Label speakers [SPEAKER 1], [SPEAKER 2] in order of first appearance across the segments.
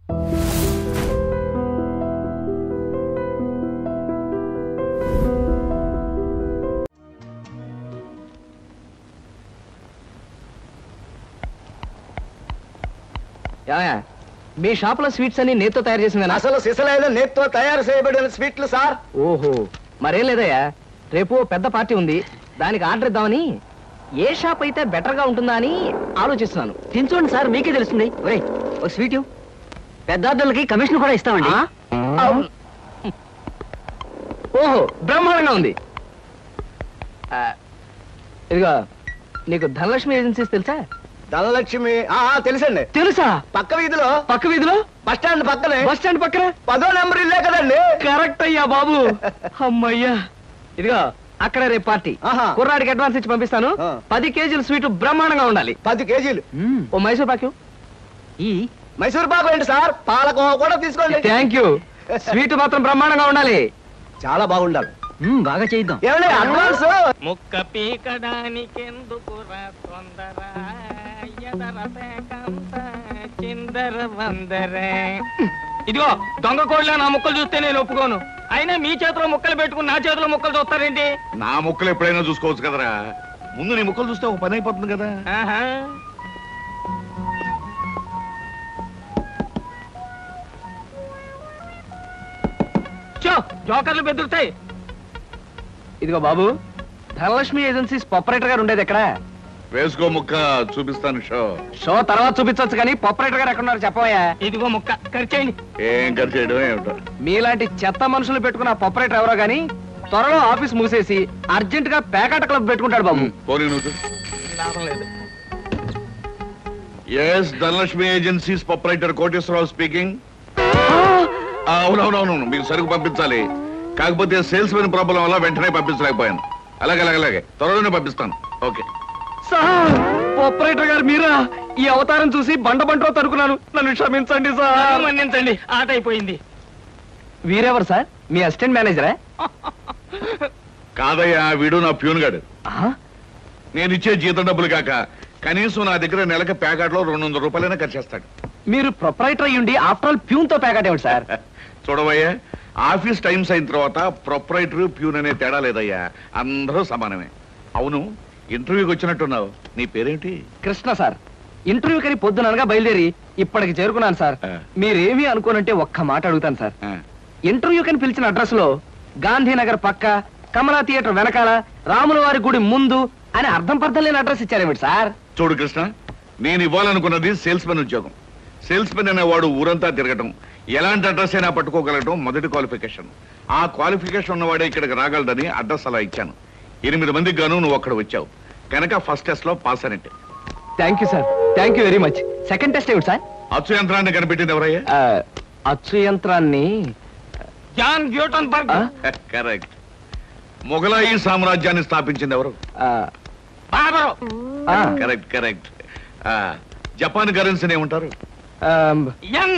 [SPEAKER 1] ఏమయ్య, మీ షాప్ లో స్వీట్స్ అన్ని నేతో తయారు చేసిందేనా
[SPEAKER 2] అసలు సిసలైన నేత్తో తయారు చేయబడిన స్వీట్లు సార్
[SPEAKER 1] ఓహో మరేం లేదయ్యా రేపు ఓ పెద్ద పార్టీ ఉంది దానికి ఆర్డర్ ఇద్దామని ఏ షాప్ అయితే బెటర్ గా ఉంటుందా అని ఆలోచిస్తున్నాను
[SPEAKER 3] తినచూడండి సార్ మీకే తెలుస్తుంది ఒరే ఒక స్వీట్ ఇవ్వు. పెద్దార్థులకి కమిషన్ కూడా ఇస్తామండి
[SPEAKER 1] ఆ? అవును. ఓహో బ్రహ్మాండంగా ఉంది ఆ, ఇదిగో నీకు ధనలక్ష్మి ఏజెన్సీస్ తెలుసా
[SPEAKER 2] ధనలక్ష్మి ఆ ఆ, తెలుసండి
[SPEAKER 1] తెలుసా
[SPEAKER 2] పక్క వీధిలో
[SPEAKER 1] పక్క వీధిలో
[SPEAKER 2] బస్ స్టాండ్ పక్కనే
[SPEAKER 1] బస్ స్టాండ్ పక్కన
[SPEAKER 2] పదో నెంబర్ ఇల్లే కదండి
[SPEAKER 1] కరెక్ట్ అయ్యా బాబు అమ్మయ్యా ఇదిగో అక్కడ రేపు పార్టీ
[SPEAKER 2] ఆహా.
[SPEAKER 1] కుర్రాడికి అడ్వాన్స్ ఇచ్చి పంపిస్తాను
[SPEAKER 2] ఆ.
[SPEAKER 1] పది కేజీల స్వీట్ బ్రహ్మాండంగా ఉండాలి
[SPEAKER 2] పది కేజీలు
[SPEAKER 3] మ్మ్.
[SPEAKER 1] ఓ మైసూర్ పాకు
[SPEAKER 3] ఈ
[SPEAKER 2] మైసూర్ పాకు ఏంటి సార్ పాలకోవ కూడా తీసుకోండి
[SPEAKER 1] థ్యాంక్ యూ స్వీట్ మాత్రం బ్రహ్మాండంగా ఉండాలి
[SPEAKER 2] చాలా బాగుండాలి
[SPEAKER 3] మ్మ్, బాగా చేద్దాం
[SPEAKER 2] ఏమండి అడ్వాన్స్
[SPEAKER 4] ముక్క పీకడానికెందుకురా తొందర ఎదర పేకంత చిందర వందర ఇదిగో దొంగ కోళ్ళ నా ముక్కలు చూస్తే నేను ఒప్పుకోను అయినా మీ చేతిలో ముక్కలు పెట్టుకుని నా చేతిలో ముక్కలు చూస్తారేంటి
[SPEAKER 5] నా ముక్కలు ఎప్పుడైనా చూసుకోవచ్చు కదరా ముందు నీ ముక్కలు చూస్తే ఒక పని అయిపోతుంది కదా
[SPEAKER 4] ఆహా చో జోకర్లు బెదురుతాయి
[SPEAKER 1] ఇదిగో బాబు ధనలక్ష్మి ఏజెన్సీస్ ఆపరేటర్ గారు ఉండేది ఎక్కడ
[SPEAKER 5] వేసుకో ముక్క చూపిస్తాను షో
[SPEAKER 1] షో తర్వాత చూపించవచ్చు కానీ ఆపరేటర్ గారు ఎక్కడ ఉన్నారు చెప్పవయ్యా
[SPEAKER 4] ఇదిగో ముక్క ఖర్చేయండి
[SPEAKER 5] ఏం ఖర్చు చేయడం ఏమిటో
[SPEAKER 1] మీలాంటి చెత్త మనుషులు పెట్టుకున్న ఆపరేటర్ ఎవరో గానీ త్వరలో ఆఫీస్ మూసేసి అర్జెంట్ గా పేకాట క్లబ్ పెట్టుకుంటాడు బాబు
[SPEAKER 5] పోనీ నువ్వు
[SPEAKER 4] లాభం లేదు
[SPEAKER 5] yes Dhanalakshmi agencies proprietor Koteswararao speaking అవునవునవును మీకు సరుకు పంపించాలి కాకపోతే సేల్స్ మెన్ ప్రాబ్లం వల్ల వెంటనే పంపించలేకపోయాను అలాగే అలాగే అలాగే త్వరలోనే పంపిస్తాను ఓకే
[SPEAKER 1] సార్ ఆపరేటర్ గారు మీరా ఈ అవతారం చూసి బండ బంటో తరుకున్నాను నన్ను క్షమించండి సార్
[SPEAKER 4] మన్నించండి ఆట అయిపోయింది
[SPEAKER 1] వీరెవరు సార్ మీ అసిస్టెంట్ మేనేజరా
[SPEAKER 5] కాదయ్యా వీడు నా ప్యూన్ గాడు
[SPEAKER 1] ఆ?
[SPEAKER 5] నేను ఇచ్చే జీతం డబ్బులు కాక కనీసం నా దగ్గర నెలకి ప్యాకెట్లో రెండు వందల రూపాయలైనా ఖర్చు చేస్తాడు
[SPEAKER 1] మీరు ప్రొపరైటర్ అయ్యుండి ఆఫ్టర్ ఆల్ ప్యూన్ తో పేకాట ఏమిటి సార్
[SPEAKER 5] చూడవయ్యా ఆఫీస్ టైమ్స్ అయిన తర్వాత ప్రొపరైటర్ ప్యూన్ అనే తేడా లేదయ్యా అందరూ సమానమే అవును ఇంటర్వ్యూకి వచ్చినట్టున్నావు నీ పేరేంటి
[SPEAKER 1] కృష్ణ సార్ ఇంటర్వ్యూ కని పొద్దుననగా బయలుదేరి ఇప్పటికి చేరుకున్నాను సార్
[SPEAKER 5] ఆ.
[SPEAKER 1] మీరేమీ అనుకోనంటే ఒక్క మాట అడుగుతాను సార్
[SPEAKER 5] ఆ,
[SPEAKER 1] ఇంటర్వ్యూ కని పిలిచిన అడ్రస్ లో గాంధీనగర్ పక్క కమలా థియేటర్ వెనకాల రాముల వారి గుడి ముందు అని అర్థం పర్థం లేని అడ్రస్ ఇచ్చారేమిటి సార్
[SPEAKER 5] చూడు కృష్ణ నేను ఇవ్వాలనుకున్నది సేల్స్ మెన్ ఉద్యోగం సేల్స్ మెన్ అనేవాడు ఊరంతా తిరగటం ఎలాంటి అడ్రస్ అయినా పట్టుకోగలగటం మొదటి క్వాలిఫికేషన్ ఆ క్వాలిఫికేషన్ ఉన్నవాడే ఇక్కడికి రాగలడని అడ్రస్ అలా ఇచ్చాను ఎనిమిది మందికి గాను నువ్వు అక్కడ వచ్చావు కనుక ఫస్ట్ టెస్ట్ లో పాస్ అనేట్టు
[SPEAKER 1] thank you sir thank you very much second test ఏమిటి సార్
[SPEAKER 5] అచ్చు యంత్రాన్ని కనిపెట్టింది ఎవరయ్యా
[SPEAKER 1] ఆ, అచ్చు యంత్రాన్ని
[SPEAKER 4] జాన్ బ్యూటన్ బర్గ్
[SPEAKER 1] ఆ,
[SPEAKER 5] కరెక్ట్ మొఘలాయి సామ్రాజ్యాన్ని స్థాపించింది ఎవరు
[SPEAKER 1] ఆ,
[SPEAKER 4] బాబరు
[SPEAKER 1] ఆ,
[SPEAKER 5] కరెక్ట్ కరెక్ట్ జపాన్ కరెన్సీని ఏమంటారు
[SPEAKER 1] ఆ,
[SPEAKER 4] యంగ్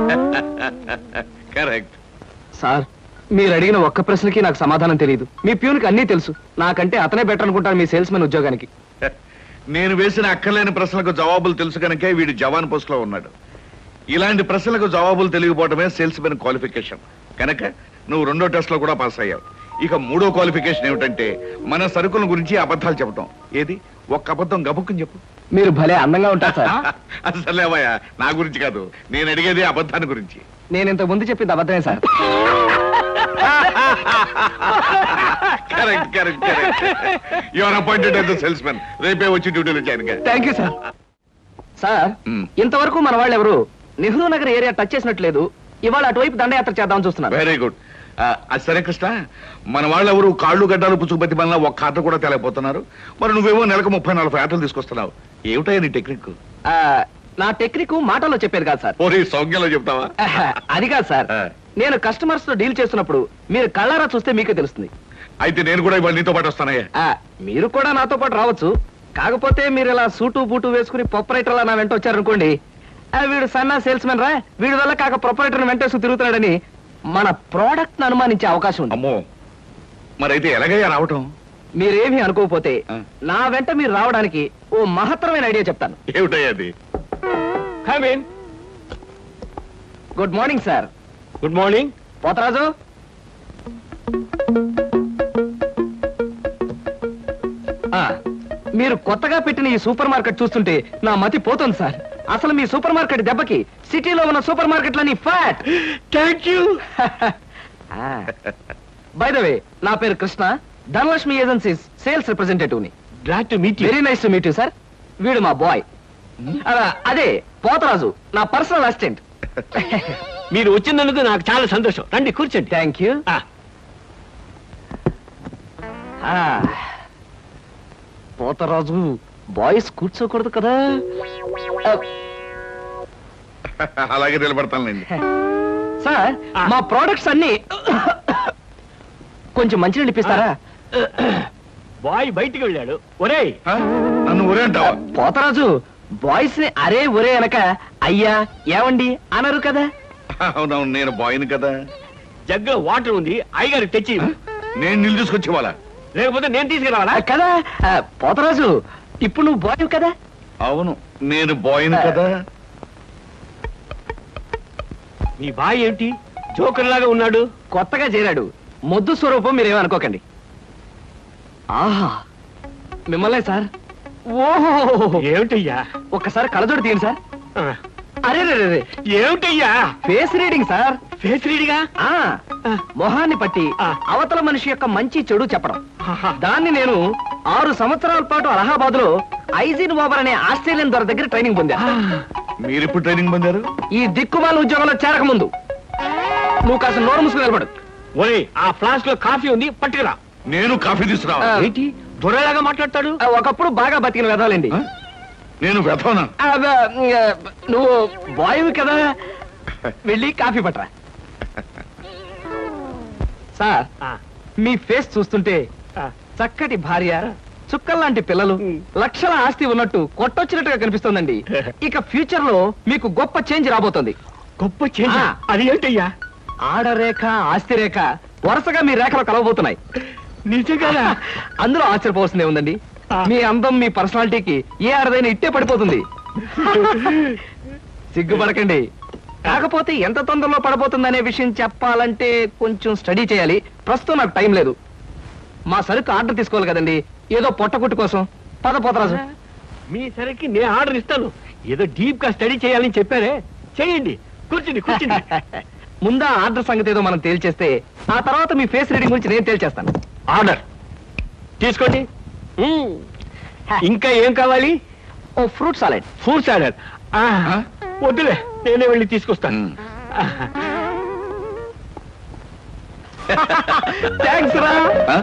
[SPEAKER 5] కరెక్ట్
[SPEAKER 1] సార్ మీరు అడిగిన ఒక్క ప్రశ్నకి నాకు సమాధానం తెలియదు మీ ప్యూన్కి అన్నీ తెలుసు నాకంటే అతనే బెటర్ అనుకుంటాను మీ సేల్స్ మెన్ ఉద్యోగానికి
[SPEAKER 5] నేను వేసిన అక్కర్లేని ప్రశ్నలకు జవాబులు తెలుసు కనుకే వీడు జవాన్ పోస్ట్ లో ఉన్నాడు ఇలాంటి ప్రశ్నలకు జవాబులు తెలియకపోవడమే సేల్స్ మెన్ క్వాలిఫికేషన్ కనుక నువ్వు రెండో టెస్ట్ లో కూడా పాస్ అయ్యావు ఇక మూడో క్వాలిఫికేషన్ ఏమిటంటే మన సరుకుల గురించి అబద్ధాలు చెప్పడం ఏది ఒక్క అబద్ధం గబుక్కుని చెప్పు
[SPEAKER 1] మీరు భలే అందంగా ఉంటారు సార్
[SPEAKER 5] అసలేవయ్యా నా గురించి కాదు నేను అడిగేది అబద్ధాన్ని గురించి
[SPEAKER 1] నేను ఇంతకు ముందు చెప్పింది అబద్ధమే sir
[SPEAKER 5] correct correct correct your appointed as salesmen రేపే వచ్చి డ్యూటీలో జాయిన్ గా
[SPEAKER 1] thank you sir sir
[SPEAKER 5] hmm.
[SPEAKER 1] ఇంతవరకు మన వాళ్ళు ఎవరు నెహ్రూ నగర్ ఏరియా టచ్ చేసినట్లేదు ఇవాళ అటువైపు దండయాత్ర చేద్దామని చూస్తున్నారు
[SPEAKER 5] వెరీ గుడ్ అది సరే కృష్ణ మన వాళ్ళెవరు కాళ్ళు గడ్డాలు పుచ్చుకుపతి వల్ల ఒక్క ఆట కూడా తేలేకపోతున్నారు మరి నువ్వేమో నెలకు ముప్పై నలభై ఆటలు తీసుకొస్తున్నావు ఏమిటయ్యా నీ టెక్నిక్
[SPEAKER 1] ఆ, నా టెక్నిక్ మాటల్లో చెప్పేది కాదు సార్
[SPEAKER 5] ఓరి సౌజ్ఞలో చెప్తావా
[SPEAKER 1] ఆహా, అది కాదు సార్
[SPEAKER 5] ఆ.
[SPEAKER 1] నేను కస్టమర్స్ తో డీల్ చేస్తున్నప్పుడు మీరు కళ్ళారా చూస్తే మీకే తెలుస్తుంది
[SPEAKER 5] అయితే నేను కూడా ఇవాళ నీతో పాటు వస్తానయ్యా
[SPEAKER 1] ఆ, మీరు కూడా నాతో పాటు రావచ్చు కాకపోతే మీరు ఇలా సూటు బూటు వేసుకుని ప్రొపరేటర్ నా వెంట వచ్చారనుకోండి ఆ, వీడు సన్నా సేల్స్ మెన్ రా వీడి వల్ల కాక ప్రొపరేటర్ వెంటేసుకు తిరుగుతున్నాడని మన ప్రోడక్ట్ అనుమానించే అవకాశం ఉంది
[SPEAKER 5] అమ్మో మరైతే ఎలాగయ్యా రావటం
[SPEAKER 1] మీరేమీ అనుకోకపోతే
[SPEAKER 5] ఆ.
[SPEAKER 1] నా వెంట మీరు రావడానికి ఓ మహత్తరమైన ఐడియా చెప్తాను
[SPEAKER 5] ఏమిటయ్యా అది
[SPEAKER 4] come in
[SPEAKER 1] good morning sir
[SPEAKER 6] good morning
[SPEAKER 1] Potharaju ఆ, మీరు కొత్తగా పెట్టిన ఈ సూపర్ మార్కెట్ చూస్తుంటే నా మతి పోతుంది సార్ అసలు మీ సూపర్ మార్కెట్ దెబ్బకి సిటీలో ఉన్న సూపర్ మార్కెట్లని fat
[SPEAKER 6] thank you
[SPEAKER 1] by the way నా పేరు Krishna Dhanalakshmi agencies sales representative ని
[SPEAKER 6] glad to meet you
[SPEAKER 1] very nice to meet you sir వీడు మా బాయ్ అదే పోతరాజు నా పర్సనల్ అసిస్టెంట్
[SPEAKER 6] మీరు వచ్చినందుకు నాకు చాలా సంతోషం రండి కూర్చోండి
[SPEAKER 1] థ్యాంక్ యూ
[SPEAKER 6] ఆ,
[SPEAKER 1] పోతరాజు బాయ్స్ కూర్చోకూడదు కదా ఆ,
[SPEAKER 5] అలాగే నిలబడతానులేండి
[SPEAKER 1] సార్
[SPEAKER 6] ఆ.
[SPEAKER 1] మా ప్రోడక్ట్స్ అన్ని కొంచెం మంచినీళ్ళు ఇప్పిస్తారా
[SPEAKER 6] బాయ్ బయటికి వెళ్ళాడు ఒరేయ్
[SPEAKER 5] ఆ? నన్ను ఊరే అంటావా
[SPEAKER 1] పోతరాజు బాయ్స్ ని అరే ఒరే అనక అయ్యా ఏమండి అనరు కదా
[SPEAKER 5] అవునవును నేను బాయ్ని కదా
[SPEAKER 6] జగ్గులో వాటర్ ఉంది అయ్యగారికి తెచ్చి
[SPEAKER 5] నేను నీళ్ళు తీసుకొచ్చి వాళ్ళ
[SPEAKER 6] లేకపోతే నేను తీసుకురావాలా
[SPEAKER 1] ఆ, కదా ఆ, పోతరాజు ఇప్పుడు నువ్వు బాయ్ కదా
[SPEAKER 5] అవును నేను బాయ్ని కదా
[SPEAKER 6] మీ బాయ్ ఏమిటి జోకర్ లాగా ఉన్నాడు
[SPEAKER 1] కొత్తగా చేరాడు మొద్దు స్వరూపం మీరేమనుకోకండి ఆహా మిమ్మల్నే సార్ ఓహో
[SPEAKER 6] ఏమిటయ్యా
[SPEAKER 1] ఒక్కసారి కళ్ళజోడు తీయండి సార్
[SPEAKER 6] ఆ,
[SPEAKER 1] అరే రే రే, రే
[SPEAKER 6] ఏమిటయ్యా
[SPEAKER 1] ఫేస్ రీడింగ్ సార్
[SPEAKER 6] ఫేస్ రీడిగా
[SPEAKER 1] ఆ మొహాన్ని పట్టి
[SPEAKER 6] ఆ.
[SPEAKER 1] అవతల మనిషి యొక్క మంచి చెడు చెప్పడం
[SPEAKER 6] ఆహా.
[SPEAKER 1] దాన్ని నేను ఆరు సంవత్సరాల పాటు అలహాబాద్ లో ఐజిన్ ఓవర్ అనే ఆస్ట్రేలియన్ దొర దగ్గర ట్రైనింగ్ పొందా
[SPEAKER 5] మీరు ఇప్పుడు ట్రైనింగ్ పొందారు
[SPEAKER 1] ఈ దిక్కుమాల ఉద్యోగంలో చేరక ముందు నువ్వు కాస్త నోరు మూసుకుని నిలబడు
[SPEAKER 6] ఒరేయ్ ఆ ఫ్లాస్క్ లో కాఫీ ఉంది పట్టుకురా
[SPEAKER 5] నేను కాఫీ తీసుకురావా
[SPEAKER 1] ఆ.
[SPEAKER 6] ఏంటి దొరలాగా మాట్లాడతాడు
[SPEAKER 1] ఆ, ఒకప్పుడు బాగా బతికిన వెదాలండి
[SPEAKER 5] ఆ? నేను వెతవనా
[SPEAKER 1] ఆ, బ- ఆ, నువ్వు బాయ్ కదా వెళ్ళి కాఫీ పట్టరా సార్
[SPEAKER 6] ఆ,
[SPEAKER 1] మీ ఫేస్ చూస్తుంటే
[SPEAKER 6] ఆ.
[SPEAKER 1] చక్కటి భార్య చుక్కల్లాంటి పిల్లలు
[SPEAKER 6] ఉమ్.
[SPEAKER 1] లక్షల ఆస్తి ఉన్నట్టు కొట్టొచ్చినట్టుగా కనిపిస్తోందండి ఇక ఫ్యూచర్ లో మీకు గొప్ప చేంజ్ రాబోతుంది
[SPEAKER 6] గొప్ప చేంజ్
[SPEAKER 1] ఆ.
[SPEAKER 6] అది ఏంటయ్యా
[SPEAKER 1] ఆడరేఖ ఆస్తి రేఖ వరుసగా మీ రేఖలు కలవబోతున్నాయి
[SPEAKER 6] నిజంగానా
[SPEAKER 1] అందులో ఆశ్చర్యపోవాల్సిందే ఉందండి
[SPEAKER 6] ఆ.
[SPEAKER 1] మీ అందం మీ పర్సనాలిటీకి ఏ ఆడదైనా ఇట్టే పడిపోతుంది సిగ్గుపడకండి కాకపోతే ఎంత తొందరలో పడబోతుందనే విషయం చెప్పాలంటే కొంచెం స్టడీ చేయాలి ప్రస్తుతం నాకు టైం లేదు మా సరుకు ఆర్డర్ తీసుకోవాలి కదండి ఏదో పొట్టకుట్టు కోసం పద పోతరాజు
[SPEAKER 6] మీ సరికి నేను ఆర్డర్ ఇస్తాను ఏదో డీప్ గా స్టడీ చేయాలని చెప్పారే చేయండి కూర్చుని కూర్చుని
[SPEAKER 1] ముందా ఆర్డర్ సంగతి ఏదో మనం తేల్చేస్తే ఆ తర్వాత మీ ఫేస్ రీడింగ్ గురించి నేను తేల్చేస్తాను
[SPEAKER 6] ఆర్డర్ తీసుకోండి మ్మ్. ఇంకా ఏం కావాలి
[SPEAKER 1] ఓ ఫ్రూట్ సాలెడ్
[SPEAKER 6] ఫ్రూట్స్ ఆర్డర్ వద్దులే నేనే వెళ్ళి తీసుకొస్తాను
[SPEAKER 5] మ్మ్.
[SPEAKER 1] థ్యాంక్స్ రా
[SPEAKER 5] ఆ?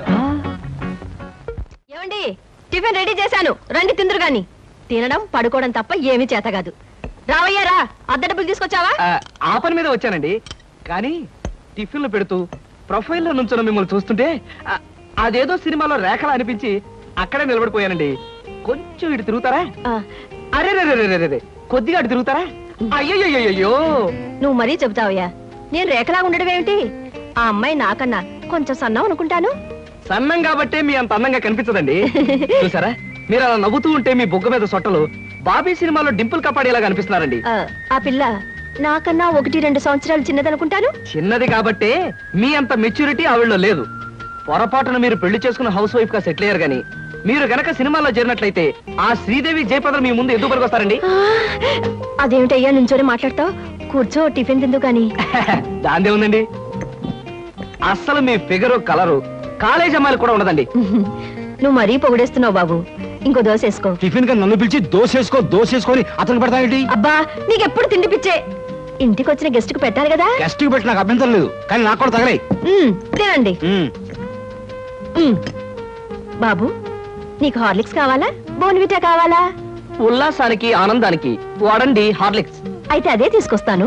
[SPEAKER 7] ఏమండి టిఫిన్ రెడీ చేశాను రండి తిందురు గాని తినడం పడుకోవడం తప్ప ఏమీ చేత కాదు రావయ్యా రా అద్దె డబ్బులు తీసుకొచ్చావా
[SPEAKER 1] ఆ, ఆ పని మీద వచ్చానండి కానీ టిఫిన్లు పెడుతూ ప్రొఫైల్లో నుంచున్న మిమ్మల్ని చూస్తుంటే ఆ, అదేదో సినిమాలో రేఖలా అనిపించి అక్కడే నిలబడిపోయానండి కొంచెం ఇటు తిరుగుతారా
[SPEAKER 7] ఆ,
[SPEAKER 1] అరే రే రే రే రే రే కొద్దిగా అటు తిరుగుతారా అయ్యయ్యో
[SPEAKER 7] నువ్వు మరీ చెబుతావయ్యా నేను రేఖలా ఉండడం ఏమిటి ఆ అమ్మాయి నాకన్నా కొంచెం సన్నం అనుకుంటాను
[SPEAKER 1] సన్నం కాబట్టే మీ అంత అందంగా కనిపించదండి చూసారా మీరు అలా నవ్వుతూ ఉంటే మీ బొగ్గ మీద సొట్టలు బాబీ సినిమాలో డింపుల్ కపాడేలాగా అనిపిస్తున్నారండి
[SPEAKER 7] ఆ, ఆ పిల్ల నాకన్నా ఒకటి రెండు సంవత్సరాలు చిన్నదనుకుంటాను
[SPEAKER 1] చిన్నది కాబట్టే మీ అంత మెచ్యూరిటీ ఆవిడలో లేదు పొరపాటున మీరు పెళ్లి చేసుకున్న హౌస్ వైఫ్ గా సెటిల్ అయ్యారు గాని మీరు గనక సినిమాలో చేరినట్లయితే ఆ శ్రీదేవి జయప్రద మీ ముందు ఎందుకు పనికొస్తారండి
[SPEAKER 7] ఆ, అదేమిటయ్యా నుంచోని మాట్లాడతావు కూర్చో టిఫిన్ తిందు గాని
[SPEAKER 1] దాందే ఉందండి అస్సలు మీ ఫిగరు కలరు కాలేజ్ అమ్మాయిలు కూడా ఉండదండి
[SPEAKER 7] నువ్వు మరీ పొగిడేస్తున్నావు బాబు ఇంకో దోశ వేసుకో
[SPEAKER 2] టిఫిన్ గా నన్ను పిలిచి దోసేసుకో దోసేసుకొని అతను పెడతావేంటి
[SPEAKER 7] అబ్బా నీకెప్పుడు తిండి పిచ్చే ఇంటికి వచ్చిన గెస్ట్ కు పెట్టాలి కదా
[SPEAKER 2] గెస్ట్ కి పెట్టి నాకు అభ్యంతరం లేదు కానీ నాకు కూడా తగలే
[SPEAKER 7] మ్మ్, తినండి మ్మ్. బాబు నీకు హార్లిక్స్ కావాలా బోన్విటా కావాలా
[SPEAKER 1] ఉల్లాసానికి ఆనందానికి వాడండి హార్లిక్స్
[SPEAKER 7] అయితే అదే తీసుకొస్తాను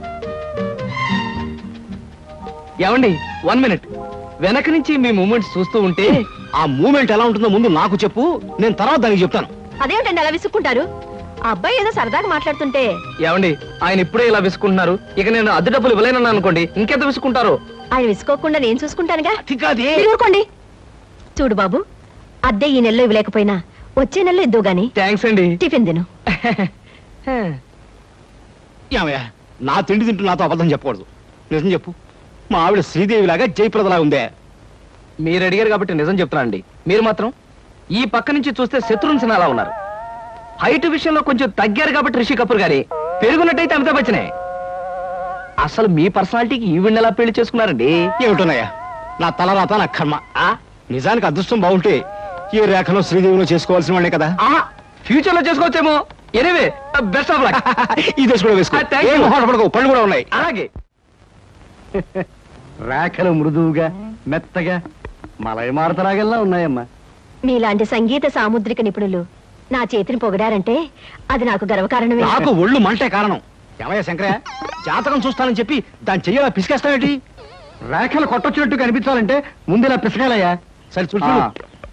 [SPEAKER 1] ఏమండి వన్ మినిట్ వెనక నుంచి మీ మూమెంట్స్ చూస్తూ ఉంటే
[SPEAKER 2] ఆ మూమెంట్ ఎలా ఉంటుందో ముందు నాకు చెప్పు నేను తర్వాత దానికి చెప్తాను
[SPEAKER 7] అదేమిటండి అలా విసుక్కుంటారు ఆ అబ్బాయి ఏదో సరదాగా మాట్లాడుతుంటే
[SPEAKER 1] ఏమండి ఆయన ఇప్పుడే ఇలా విసుకుంటున్నారు ఇక నేను అద్దె డబ్బులు ఇవ్వలేనన్నా అనుకోండి ఇంకెంత విసుకుంటారు
[SPEAKER 7] ఆయన విసుకోకుండా నేను చూసుకుంటానుగా
[SPEAKER 2] అది కాదే
[SPEAKER 7] మీరు ఊరుకోండి చూడు బాబు అద్దె ఈ నెలలో ఇవ్వలేకపోయినా వచ్చే నెలలో ఇద్దు గాని
[SPEAKER 1] థ్యాంక్స్ అండి
[SPEAKER 7] టిఫిన్ తిను
[SPEAKER 2] ఏమయ్యా నా తిండి తింటూ నాతో అబద్ధం చెప్పకూడదు నిజం చెప్పు మా ఆవిడ శ్రీదేవిలాగా జయప్రదలా ఉందే
[SPEAKER 1] మీరు అడిగారు కాబట్టి నిజం చెప్తున్నా అండి మీరు మాత్రం ఈ పక్క నుంచి చూస్తే శత్రుఘ్న సిన్హా అలా ఉన్నారు హైట్ విషయంలో కొంచెం తగ్గారు కాబట్టి రిషి కపూర్ గారి పెరుగున్నట్టయితే అమితాబ్ బచ్చనే అసలు మీ పర్సనాలిటీకి ఈవిడ్ని ఎలా పెళ్లి చేసుకున్నారండి
[SPEAKER 2] ఏమిటోనయ్యా నా తలరాత నా కర్మ ఆ నిజానికి అదృష్టం బాగుంటే ఏ రేఖలో శ్రీదేవిలో చేసుకోవాల్సిన వాళ్ళే కదా
[SPEAKER 1] ఫ్యూచర్ లో చేసుకోవచ్చేమో ఎనివే బెస్ట్ ఆఫ్ లక్
[SPEAKER 2] ఈ దశ కూడా వేసుకో
[SPEAKER 1] ఆ, thank you.
[SPEAKER 2] ఏం మొహాట పడకు, పళ్ళు కూడా ఉన్నాయి
[SPEAKER 1] అలాగే
[SPEAKER 6] రేఖలు మృదువుగా మెత్తగా మలయమారతరాగల్లా ఉన్నాయమ్మా
[SPEAKER 7] మీలాంటి సంగీత సాముద్రిక నిపుణులు నా చేతిని పొగిడారంటే అది నాకు గర్వకారణమే
[SPEAKER 2] నాకు ఒళ్ళు మంటే కారణం ఏమయ్యా శంకరయ్య జాతకం చూస్తానని చెప్పి దాన్ని చెయ్యాలా పిసికేస్తావేంటి
[SPEAKER 6] రేఖలు కొట్టొచ్చినట్టు కనిపించాలంటే ముందు ఇలా పిసకాలయ్యా
[SPEAKER 2] సరే చూడు
[SPEAKER 6] ఆ.
[SPEAKER 2] చూడు.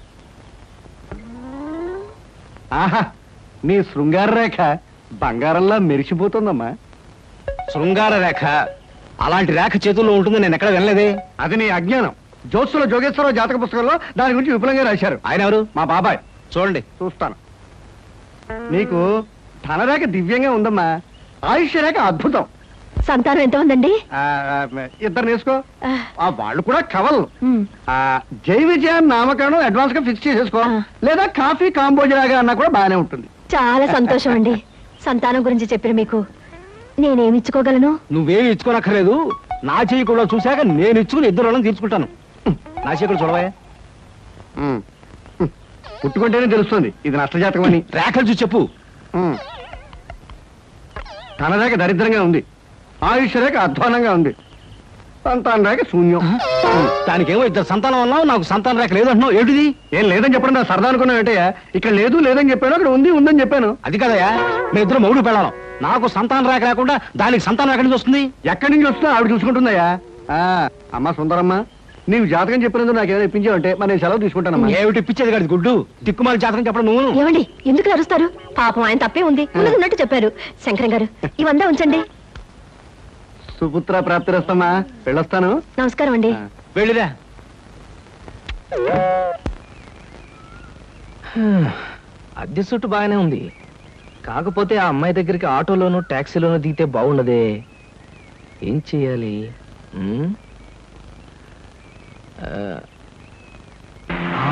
[SPEAKER 6] ఆహా నీ శృంగార రేఖ బంగారంలా మెరిసిపోతుందమ్మా
[SPEAKER 2] శృంగార రేఖ అలాంటి రేఖ చేతుల్లో ఉంటుందని నేను ఎక్కడ వినలేదే
[SPEAKER 6] అది నీ అజ్ఞానం జోత్సుల జోగేశ్వరరావు జాతక పుస్తకంలో దాని గురించి విపులంగా రాశారు
[SPEAKER 2] ఆయన ఎవరు
[SPEAKER 6] మా బాబాయ్
[SPEAKER 2] చూడండి
[SPEAKER 6] చూస్తాను నీకు ధనరేఖ దివ్యంగా ఉందమ్మా ఆయుష్య రేఖ అద్భుతం
[SPEAKER 7] సంతానం ఎంత ఉందండి
[SPEAKER 6] ఆ, ఆ, ఇద్దరు నేసుకో
[SPEAKER 7] ఆ,
[SPEAKER 6] ఆ వాళ్ళు కూడా కవలు
[SPEAKER 7] ఉమ్,
[SPEAKER 6] ఆ జై విజయాన్ని నామకరణం అడ్వాన్స్ గా ఫిక్స్ చేసేసుకో
[SPEAKER 7] ఆ.
[SPEAKER 6] లేదా కాఫీ కాంబోజలాగా అన్నా కూడా బాగానే ఉంటుంది
[SPEAKER 7] చాలా సంతోషం అండి సంతానం గురించి చెప్పిన మీకు నేనేమి ఇచ్చుకోగలను
[SPEAKER 2] నువ్వేమి ఇచ్చుకోనక్కర్లేదు నా చెయ్యి కూడా చూశాక నేను ఇచ్చుకుని ఇద్దరు వాళ్ళని తీర్చుకుంటాను నా చెయ్యి కూడా చూడవా
[SPEAKER 6] ఉమ్. ఉమ్. పుట్టుకుంటేనే తెలుస్తుంది ఇది నష్టజాతకం అని
[SPEAKER 2] రేఖలు చూసి చెప్పు
[SPEAKER 6] ఉమ్. ధనరేఖ దరిద్రంగా ఉంది ఆయుష్ రేఖ అధ్వానంగా ఉంది సంతాన రేఖ శూన్యం ఉమ్.
[SPEAKER 2] దానికేమో ఇద్దరు సంతానం అన్నావు నాకు సంతాన రేఖ లేదంటున్నావు ఏమిటిది
[SPEAKER 6] ఏం లేదని చెప్పడం నా సరదా అనుకున్నావు ఏంటయ్యా ఇక్కడ లేదు లేదని చెప్పాను అక్కడ ఉంది ఉందని చెప్పాను
[SPEAKER 2] అది కదయా మీ ఇద్దరు మౌడు పెళ్ళాం నాకు సంతాన రేఖ లేకుండా దానికి సంతానం ఎక్కడి నుంచి వస్తుంది
[SPEAKER 6] ఎక్కడి నుంచి వస్తున్నా ఆవిడ చూసుకుంటుందయ్యా ఆ, అమ్మా సుందరమ్మ నీవు జాతకం చెప్పినందుకు నాకు ఏదో ఇప్పించావంటే మరి నేను సెలవు తీసుకుంటానమ్మా
[SPEAKER 2] ఏమిటి పిచ్చేది కాదు గుడ్డు దిక్కుమాలి జాతకం చెప్పడం నువ్వు
[SPEAKER 7] ఏమండి ఎందుకు అరుస్తారు పాపం ఆయన తప్పే ఉంది ఉన్నది ఉన్నట్టు చెప్పారు శంకరం గారు ఇవంతా ఉంచండి
[SPEAKER 6] సుపుత్ర ప్రాప్తిరస్తమ్మా వెళ్ళొస్తాను
[SPEAKER 7] నమస్కారం అండి
[SPEAKER 2] వెళ్ళిరా
[SPEAKER 1] అద్దె సుట్టు బాగానే ఉంది కాకపోతే ఆ అమ్మాయి దగ్గరికి ఆటోలోను ట్యాక్సీలోను దిగితే బాగుండదే ఏం చెయ్యాలి ఉమ్? ఆ. ఆ?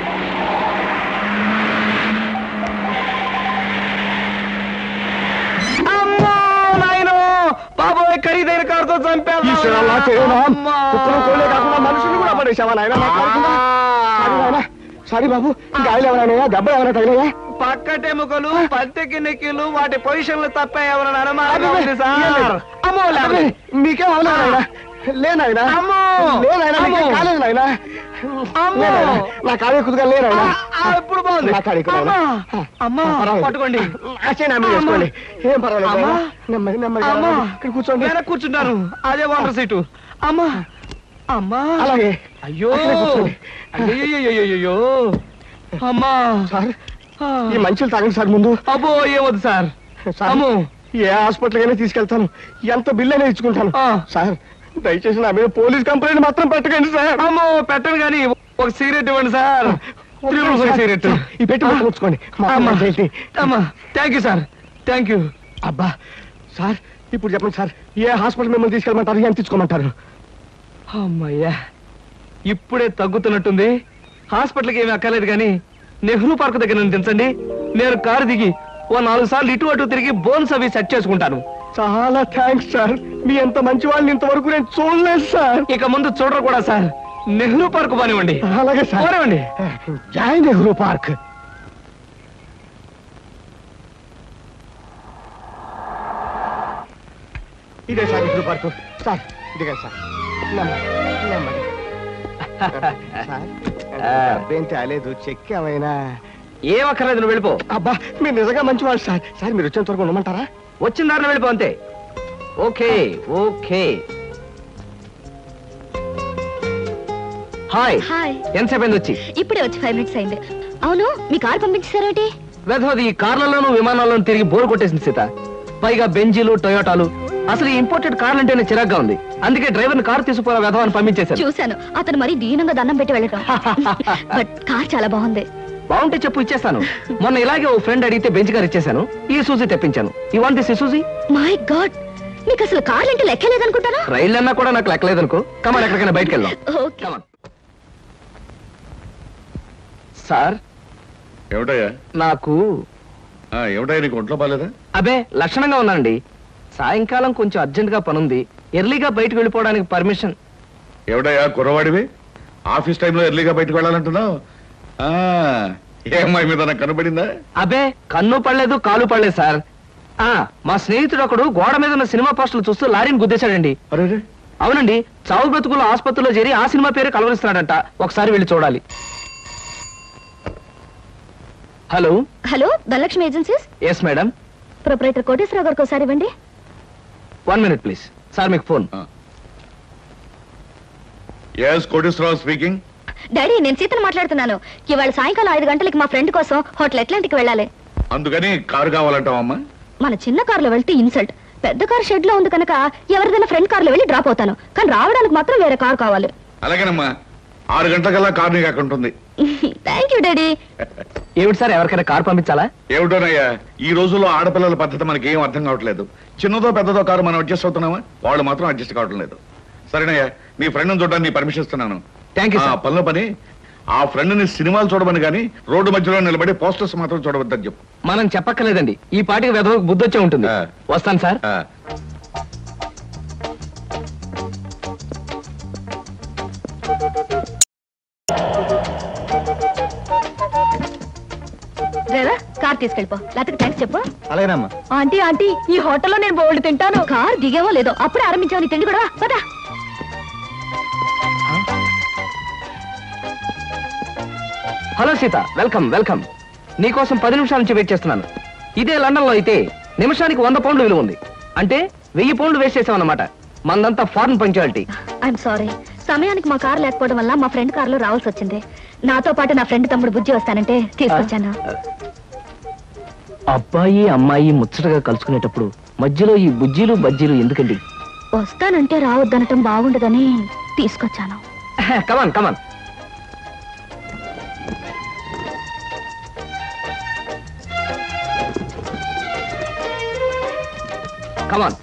[SPEAKER 1] అమ్మో, నాయనో! బాబోయ్ ఖరీదైన కారుతో చంపాను
[SPEAKER 6] ఈశ్వరా, చేయనా? కుక్కలు, కోళ్ళే కాకుండా మనుషుల్ని కూడా పడేశావా నాయనా? నా కారు కింద? సారీ నాయనా. సారీ బాబు గాయలు ఎవరైనా దెబ్బలు ఎవరైనా తగిలాయా
[SPEAKER 1] పక్కటెముకలు పత్తెకి నెక్కిలు వాటి పొజిషన్లు తప్ప ఎవరైనా అనుమానంగా
[SPEAKER 6] అబ్బే,
[SPEAKER 1] ఉంది
[SPEAKER 6] ఏం
[SPEAKER 1] సార్
[SPEAKER 6] లేదు.
[SPEAKER 1] అమ్మో
[SPEAKER 6] అబ్బే,
[SPEAKER 1] లేకపోతే
[SPEAKER 6] మీకేం అవలేదు నాయనా లేనాయనా
[SPEAKER 1] అమ్మో!
[SPEAKER 6] లేనాయనా మీకేం
[SPEAKER 1] అమ్మో!
[SPEAKER 6] కాలేదు నాయనా
[SPEAKER 1] అమ్మో!
[SPEAKER 6] లేనాయనా, నా కాడే కుదుగా లేనాయనా
[SPEAKER 1] ఆ, ఇప్పుడు బాగుంది
[SPEAKER 6] నా కాడే కుదుగా
[SPEAKER 1] అమ్మా! అమ్మా పట్టుకోండి
[SPEAKER 6] నా మీద వేసుకోండి ఏం పర్వాలేదు
[SPEAKER 1] అమ్మా!
[SPEAKER 6] నాయనా. నెమ్మది నెమ్మది
[SPEAKER 1] అమ్మా
[SPEAKER 6] ఇక్కడ కూర్చోండి
[SPEAKER 1] వెనక్కి కూర్చుంటాను అదే వాటర్ సీటు అమ్మా అమ్మా
[SPEAKER 6] అలాగే
[SPEAKER 1] అయ్యో
[SPEAKER 6] అక్కడే కూర్చోండి.
[SPEAKER 1] అయ్యో అమ్మా
[SPEAKER 6] సార్
[SPEAKER 1] ఆ.
[SPEAKER 6] ఈ మంచులు తాగండి సార్ ముందు
[SPEAKER 1] అబ్బో ఏమొద్దు సార్
[SPEAKER 6] సార్,
[SPEAKER 1] అమ్మో
[SPEAKER 6] ఏ హాస్పిటల్ అయినా తీసుకెళ్తాను ఎంత బిల్ అయినా ఇచ్చుకుంటాను
[SPEAKER 1] ఆ.
[SPEAKER 6] సార్ దయచేసి నా మీద పోలీస్ కంప్లైంట్ మాత్రం పెట్టకండి సార్
[SPEAKER 1] అమ్మో పెట్టను కానీ ఒక సిగరెట్ ఇవ్వండి సార్ త్రీ రూపీస్ ఒక సిగరెట్
[SPEAKER 6] ఈ పెట్టి పట్టుకొని ఉంచుకోండి మా
[SPEAKER 1] అమ్మా
[SPEAKER 6] అమ్మ చేయండి.
[SPEAKER 1] అమ్మా thank you sir thank you
[SPEAKER 6] అబ్బా సార్ ఇప్పుడు చెప్పండి సార్ ఏ హాస్పిటల్ మిమ్మల్ని తీసుకెళ్ళమంటారు ఎంత తీసుకోమంటారు
[SPEAKER 1] అమ్మయ్యా ఇప్పుడే తగ్గుతున్నట్టుంది హాస్పిటల్కి ఏమీ అక్కర్లేదు కానీ నెహ్రూ పార్క్ దగ్గర నన్ను దించండి నేను కారు దిగి ఓ నాలుగు సార్లు ఇటు అటు తిరిగి బోన్స్ అవి సెట్ చేసుకుంటాను
[SPEAKER 6] చాలా థ్యాంక్స్ సార్ మీ ఎంత మంచి వాళ్ళని ఇంతవరకు నేను చూడలేదు సార్
[SPEAKER 1] ఇక ముందు చూడరు కూడా సార్ నెహ్రూ పార్క్ బానివ్వండి
[SPEAKER 6] అలాగే సార్
[SPEAKER 1] పోనివ్వండి
[SPEAKER 6] జై నెహ్రూ పార్క్ ఇదే సార్ నెహ్రూ పార్క్ సార్ ఇదిగా సార్ నెమ్మది, నెమ్మది. సార్ డబ్బేం తేలేదు చెక్ ఏమైనా
[SPEAKER 1] ఏం అక్కర్లేదు నువ్వు వెళ్ళిపో
[SPEAKER 6] అబ్బా మీరు నిజంగా మంచివాళ్ళు సార్ సార్ మీరు వచ్చేంత వరకు ఉండమంటారా
[SPEAKER 1] వచ్చిన దారిలో వెళ్ళిపో అంతే ఓకే ఓకే హాయ్
[SPEAKER 7] హాయ్
[SPEAKER 1] ఎంతసేపు అయింది వచ్చి
[SPEAKER 7] ఇప్పుడే వచ్చి ఫైవ్ మినిట్స్ అయింది అవును మీ కార్ పంపించారేంటి
[SPEAKER 1] వెధవది ఈ కార్లలోను విమానాల్లోనూ తిరిగి బోర్ కొట్టేసింది సీత పైగా బెంజీలు టొయోటాలు అసలు ఈ ఇంపోర్టెడ్ కార్లు అంటేనే చిరాగ్గా ఉంది అందుకే డ్రైవర్ని కారు తీసుకుపోయిన వెధవని పంపించేశాను
[SPEAKER 7] చూశాను అతను మరి దీనంగా దండం పెట్టి వెళ్ళటం బట్ కార్ చాలా బాగుంది
[SPEAKER 1] బాగుంటే చెప్పు ఇచ్చేస్తాను మొన్న ఇలాగే ఓ ఫ్రెండ్ అడిగితే బెంచ్ కార్ ఇచ్చేశాను ఈ సూజీ తెప్పించాను I want this Suzy
[SPEAKER 7] my god మీకు అసలు కార్లు అంటే లెక్కలేదనుకుంటారా
[SPEAKER 1] రైళ్ళు అన్నా కూడా నాకు లెక్కలేదనుకో కమాన్ ఎక్కడికైనా బయటకు వెళ్దాం
[SPEAKER 7] ఓకే
[SPEAKER 1] కమాన్ సార్
[SPEAKER 5] ఏమిటయ్యా
[SPEAKER 1] నాకు
[SPEAKER 5] ఆ, ఏమిటయ్యా నీకు ఒంట్లో బాలేదా
[SPEAKER 1] అబే లక్షణంగా ఉన్నానండి సాయంకాలం కొంచెం అర్జెంట్ గా పనుంది ఎర్లీగా బయటకు వెళ్ళిపోవడానికి పర్మిషన్
[SPEAKER 5] ఏమిటయ్యా కుర్రవాడివి ఆఫీస్ టైంలో ఎర్లీగా బయటకు వెళ్ళాలంటున్నావు ఆ, ఏ అమ్మాయి మీద నాకు కనబడిందా
[SPEAKER 1] అబే కన్ను పడలేదు కాలు పడలేదు సార్ ఆ మా స్నేహితుడు ఒకడు గోడ మీద ఉన్న సినిమా పోస్టులు చూస్తూ లారీని గుద్దేశాడండి
[SPEAKER 5] అరే
[SPEAKER 1] అవునండి చావు బ్రతుకులు ఆసుపత్రిలో చేరి ఆ సినిమా పేరు కలవరిస్తున్నాడంట ఒకసారి వెళ్ళి చూడాలి hello
[SPEAKER 7] hello Dhanalakshmi agencies
[SPEAKER 1] yes madam
[SPEAKER 7] proprietor Koteswararao గారికి ఒకసారి ఇవ్వండి
[SPEAKER 1] వన్ మినిట్ ప్లీజ్ సార్ మీకు phone
[SPEAKER 5] yes Koteswararao speaking
[SPEAKER 7] daddy నేను సీతను మాట్లాడుతున్నాను ఇవాళ సాయంకాలం ఐదు గంటలకి మా ఫ్రెండ్ కోసం హోటల్ అట్లాంటికి వెళ్ళాలి
[SPEAKER 5] అందుకని కారు కావాలంటావమ్మా
[SPEAKER 7] మన చిన్న కారులో వెళ్తే ఇన్సల్ట్ పెద్ద కార్ షెడ్ లో ఉంది కనుక ఎవరిదైనా ఫ్రెండ్ కార్లో వెళ్ళి డ్రాప్ అవుతాను కానీ రావడానికి మాత్రం వేరే కార్ కావాలి
[SPEAKER 5] అలాగేనమ్మా ఆరు గంటలకల్లా కారు నీకు అక్కడ ఉంటుంది
[SPEAKER 7] థ్యాంక్ యూ డాడీ
[SPEAKER 1] ఏమిటి సార్ ఎవరికైనా కార్ పంపించాలా
[SPEAKER 5] ఏమిటోనయ్యా ఈ రోజుల్లో ఆడపిల్లల పద్ధతి మనకి ఏం అర్థం కావట్లేదు చిన్నదో పెద్దదో కారు మనం అడ్జస్ట్ అవుతున్నామా వాళ్ళు మాత్రం అడ్జస్ట్ కావటం లేదు సరేనయ్యా మీ ఫ్రెండ్ చూడడానికి నీ పర్మిషన్ ఇస్తున్నాను
[SPEAKER 1] థ్యాంక్ యూ
[SPEAKER 5] ఆ,
[SPEAKER 1] సార్
[SPEAKER 5] పనిలో పని ఆ ఫ్రెండ్ ని సినిమాలు చూడమని కానీ రోడ్డు మధ్యలో నిలబడి పోస్టర్స్ మాత్రం చూడవద్దని చెప్పు
[SPEAKER 1] మనం చెప్పక్కర్లేదండి ఈ పాటికి వెదవకు బుద్ధి వచ్చే ఉంటుంది
[SPEAKER 5] ఆ.
[SPEAKER 1] వస్తాను సార్
[SPEAKER 5] ఆ,
[SPEAKER 7] డ్రైవర్ కార్ తీసుకెళ్ళిపో లేకపోతే థ్యాంక్స్ చెప్పు
[SPEAKER 6] అలాగేనమ్మా
[SPEAKER 7] ఆంటీ ఆంటీ ఈ హోటల్లో నేను బోల్డ్ తింటాను కార్ దిగేవో లేదో అప్పుడే ఆరంభించావు నీ తిండి కూడా పదా
[SPEAKER 1] హలో సీత వెల్కమ్ వెల్కమ్ నీకోసం పది నిమిషాల నుంచి వెయిట్ చేస్తున్నాను ఇదే లండన్ లో అయితే నిమిషానికి వంద పౌండ్లు విలువ ఉంది అంటే వెయ్యి పౌండ్లు వేస్ట్ చేసామన్నమాట మందంతా ఫారెన్ పంచాలిటీ
[SPEAKER 7] ఐఎమ్ సారీ సమయానికి మా కార్ లేకపోవడం వల్ల మా ఫ్రెండ్ కార్ లో రావాల్సి వచ్చింది నాతో పాటు నా ఫ్రెండ్ తమ్ముడు బుజ్జి వస్తానంటే తీసుకొచ్చాను
[SPEAKER 1] అబ్బాయి అమ్మాయి ముచ్చటగా కలుసుకునేటప్పుడు మధ్యలో ఈ బుజ్జీలు బజ్జీలు ఎందుకండి
[SPEAKER 7] వస్తానంటే రావద్దనటం బాగుండదని తీసుకొచ్చాను
[SPEAKER 1] కమాన్ కమాన్ కమాన్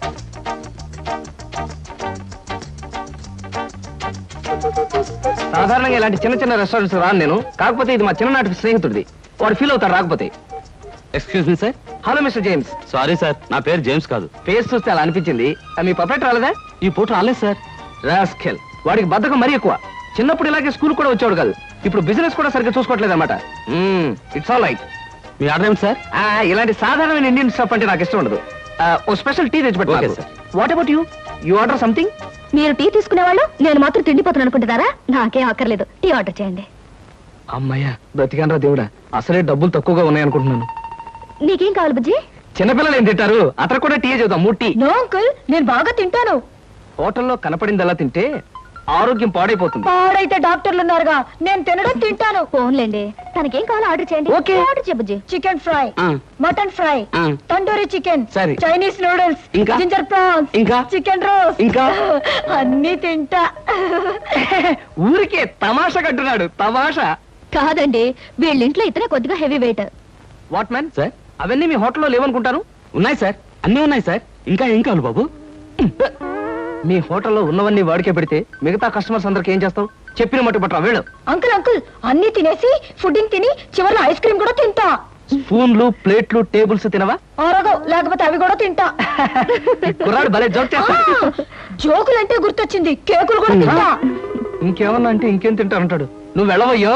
[SPEAKER 1] సాధారణంగా ఇలాంటి చిన్న చిన్న రెస్టారెంట్స్ రాను నేను కాకపోతే ఇది మా చిన్ననాటి స్నేహితుడిది వాడు ఫీల్ అవుతాడు రాకపోతే
[SPEAKER 2] excuse me sir
[SPEAKER 1] hello mister James
[SPEAKER 2] sorry sir నా పేరు జేమ్స్ కాదు
[SPEAKER 1] ఫేస్ చూస్తే అలా అనిపించింది ఆ, మీ పర్ఫెక్ట్ రాలేదా
[SPEAKER 2] ఈ పూట రాలేదు సార్
[SPEAKER 1] రాస్కెల్ వాడికి బద్ధకం మరీ ఎక్కువ చిన్నప్పుడు ఇలాగే స్కూల్ కూడా వచ్చాడు కాదు ఇప్పుడు బిజినెస్ కూడా సరిగ్గా చూసుకోవట్లేదు అనమాట ఇట్స్ ఆల్ రైట్
[SPEAKER 2] మీ ఆర్డర్ ఏమిటి సార్
[SPEAKER 1] ఇలాంటి సాధారణమైన ఇండియన్ స్టఫ్ అంటే నాకు ఇష్టం ఉండదు ఆ, ఓ స్పెషల్ టీ తెచ్చి
[SPEAKER 2] Okay,
[SPEAKER 1] పెట్టాలి
[SPEAKER 2] sir.
[SPEAKER 1] What about you you order something
[SPEAKER 7] మీరు టీ తీసుకునేవాళ్ళు నేను మాత్రం తిండిపోతాను అనుకుంటున్నారా నాకేం అక్కర్లేదు టీ ఆర్డర్ చేయండి
[SPEAKER 1] అమ్మయ్యా బ్రతికానరా దేవుడా అసలే డబ్బులు తక్కువగా ఉన్నాయనుకుంటున్నాను
[SPEAKER 7] నీకేం కావాలి బుజ్జి
[SPEAKER 1] చిన్నపిల్లలు ఏం తింటారు అతను కూడా టీ చేద్దాం మూడు టీ
[SPEAKER 7] నో అంకుల్ నేను బాగా తింటాను
[SPEAKER 1] హోటల్లో కనపడిందలా తింటే ఆరోగ్యం పాడైపోతుంది
[SPEAKER 7] పాడైతే డాక్టర్లు ఉన్నారుగా నేను తినడం తింటాను ఫోన్లేండి తనకేం కావాలో ఆర్డర్ చేయండి
[SPEAKER 1] ఓకే.
[SPEAKER 7] ఆర్డర్ చేయబుజ్జి
[SPEAKER 8] చికెన్ ఫ్రై
[SPEAKER 1] ఆ,
[SPEAKER 8] మటన్ ఫ్రై
[SPEAKER 1] ఆ.
[SPEAKER 8] తండూరి చికెన్
[SPEAKER 1] సరే.
[SPEAKER 8] చైనీస్ నూడిల్స్
[SPEAKER 1] ఇంకా?
[SPEAKER 8] జింజర్ ప్రాన్స్
[SPEAKER 1] ఇంకా?
[SPEAKER 8] చికెన్ రోస్
[SPEAKER 1] ఇంకా?
[SPEAKER 8] అన్ని తింటా
[SPEAKER 1] ఊరికే తమాషా కట్టున్నాడు తమాషా
[SPEAKER 7] కాదండి వీళ్ళింట్లో ఇతనే కొద్దిగా heavy weight
[SPEAKER 1] what man sir అవన్నీ మీ హోటల్లో లేవనుకుంటాను
[SPEAKER 2] ఉన్నాయి సార్ అన్నీ ఉన్నాయి సార్ ఇంకా ఏం కావాలి బాబు
[SPEAKER 1] మీ హోటల్లో ఉన్నవన్నీ వాడికే పెడితే మిగతా కస్టమర్స్ అందరికి ఏం చేస్తావు చెప్పిన మట్టు పట్టరా వెళ్ళు
[SPEAKER 8] అంకుల్ అంకుల్ అన్ని తినేసి ఫుడ్డింగ్ తిని చివరిలో ఐస్ క్రీమ్ కూడా తింటా
[SPEAKER 1] స్పూన్లు ప్లేట్లు టేబుల్స్ తినవా
[SPEAKER 8] ఆరగవు లేకపోతే అవి కూడా తింటా
[SPEAKER 1] ఈ కుర్రాడు భలే జోక్
[SPEAKER 8] ఆ,
[SPEAKER 1] చేస్తాడు
[SPEAKER 8] జోకులంటే గుర్తొచ్చింది కేకులు కూడా తింటా
[SPEAKER 1] ఇంకేమన్నా అంటే ఇంకేం తింటానంటాడు నువ్వు వెళ్ళవయ్యో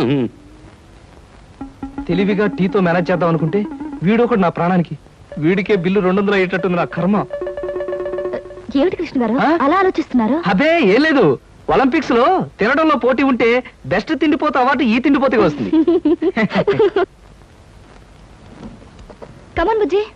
[SPEAKER 1] తెలివిగా టీతో మేనేజ్ చేద్దాం అనుకుంటే వీడొకడు నా ప్రాణానికి వీడికే బిల్లు రెండు వందలు అయ్యేటట్టుంది నా కర్మ
[SPEAKER 7] ఏమిటి కృష్ణ గారు
[SPEAKER 1] ఆ?
[SPEAKER 7] అలా ఆలోచిస్తున్నారు
[SPEAKER 1] అబే ఏం లేదు ఒలింపిక్స్ లో తినడంలో పోటీ ఉంటే బెస్ట్ తిండిపోతే అవార్డు ఈ తిండిపోతే వస్తుంది
[SPEAKER 7] కమన్ బుజ్జి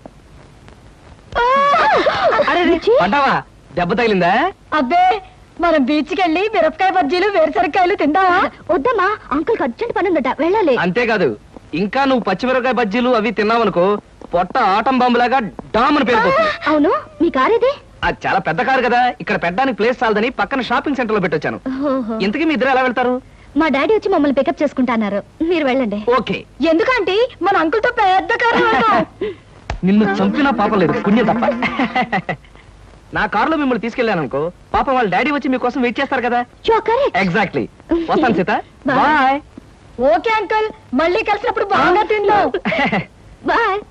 [SPEAKER 1] అరే
[SPEAKER 7] బుజ్జి?
[SPEAKER 1] పంటావా దెబ్బ తగిలిందా
[SPEAKER 8] అబ్బే మనం బీచ్ కి వెళ్ళి మిరపకాయ బజ్జీలు వేరుసరికాయలు తిందామా
[SPEAKER 7] వద్దమ్మా అంకుల్ అర్జెంట్ పని ఉందట వెళ్ళాలి
[SPEAKER 1] అంతేకాదు ఇంకా నువ్వు పచ్చిమిరపకాయ బజ్జీలు అవి తిన్నావనుకో పొట్ట ఆటం బాంబులాగా డామ్ అని పేరుపోతుంది
[SPEAKER 7] అవును మీ కార్ ఇది
[SPEAKER 1] అది చాలా పెద్ద కారు కదా ఇక్కడ పెట్టడానికి ప్లేస్ చాలదని పక్కన షాపింగ్ సెంటర్ లో పెట్టొచ్చాను
[SPEAKER 7] ఓహో.
[SPEAKER 1] ఇంతకీ మీ ఇద్దరు ఎలా వెళ్తారు
[SPEAKER 7] మా డాడీ వచ్చి మమ్మల్ని పికప్ చేసుకుంటా అన్నారు మీరు వెళ్ళండి
[SPEAKER 1] ఓకే
[SPEAKER 8] ఎందుకంటే మన అంకుల్ తో పెద్ద కారు వెళ్దాం.
[SPEAKER 1] నిన్ను చంపినా పాపం లేదు పుణ్యం తప్ప నా కారులో మిమ్మల్ని తీసుకెళ్ళాను అనుకో పాపం వాళ్ళ డాడీ వచ్చి మీకోసం వెయిట్ చేస్తారు కదా ఎగ్జాక్ట్లీ వస్తాను Sita
[SPEAKER 7] Bye.
[SPEAKER 1] Bye
[SPEAKER 8] okay uncle మళ్ళీ కలిసినప్పుడు బాగా తిండు
[SPEAKER 7] బాయ్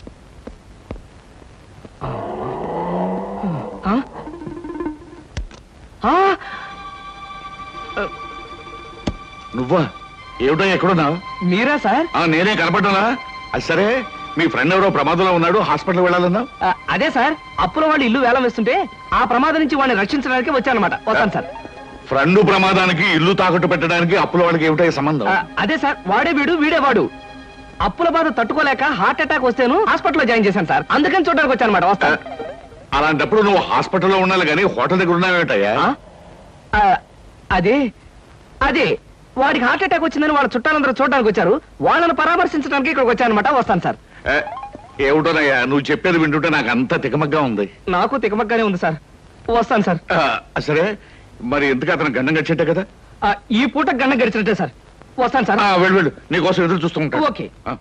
[SPEAKER 5] నువ్వా ఏమిటో ఎక్కడున్నా
[SPEAKER 1] మీరా సార్
[SPEAKER 5] నేనే కనపడ్డానా అది సరే మీ ఫ్రెండ్ ఎవరో ప్రమాదంలో ఉన్నాడు హాస్పిటల్ వెళ్ళాలన్నా
[SPEAKER 1] ఆ, అదే సార్ అప్పుల వాళ్ళు ఇల్లు వేలం వేస్తుంటే ఆ ప్రమాదం నుంచి వాడిని రక్షించడానికి వచ్చానమాట వస్తాను సార్
[SPEAKER 5] ఫ్రెండ్ ప్రమాదానికి ఇల్లు తాకట్టు పెట్టడానికి అప్పుల వాళ్ళకి ఏమిటో సంబంధం
[SPEAKER 1] ఆ, అదే సార్ వాడే వీడు వీడే వాడు అప్పుల బాధ తట్టుకోలేక హార్ట్ అటాక్ వస్తేను హాస్పిటల్లో జాయిన్ చేశాను సార్ అందుకని చూడడానికి వచ్చానమాట వస్తాను
[SPEAKER 5] అలాంటప్పుడు నువ్వు హాస్పిటల్లో ఉండాలి కానీ హోటల్ దగ్గర ఉన్నావేటయ్యా
[SPEAKER 1] ఆ? ఆ, అదే అదే వాడికి హార్ట్ అటాక్ వచ్చిందని వాళ్ళ చుట్టాలందరూ చూడడానికి వచ్చారు వాళ్ళని పరామర్శించడానికి ఇక్కడికి వచ్చానమాట వస్తాను సార్
[SPEAKER 5] ఏ, ఏమిటోనయ్యా నువ్వు చెప్పేది వింటుంటే నాకు అంత తికమగ్గా ఉంది
[SPEAKER 1] నాకు తికమగ్గానే ఉంది సార్ వస్తాను సార్
[SPEAKER 5] ఆ, సరే మరి ఎందుకు అతను గండం గచ్చేట్టే కదా
[SPEAKER 1] ఆ, ఈ పూట గన్న గడిచినట్టే సార్ వస్తాను సార్
[SPEAKER 5] ఆ, వెళ్ళు వెళ్ళు నీకోసం ఎదురు చూస్తూ ఉంటా
[SPEAKER 1] ఓకే.
[SPEAKER 5] ఆ.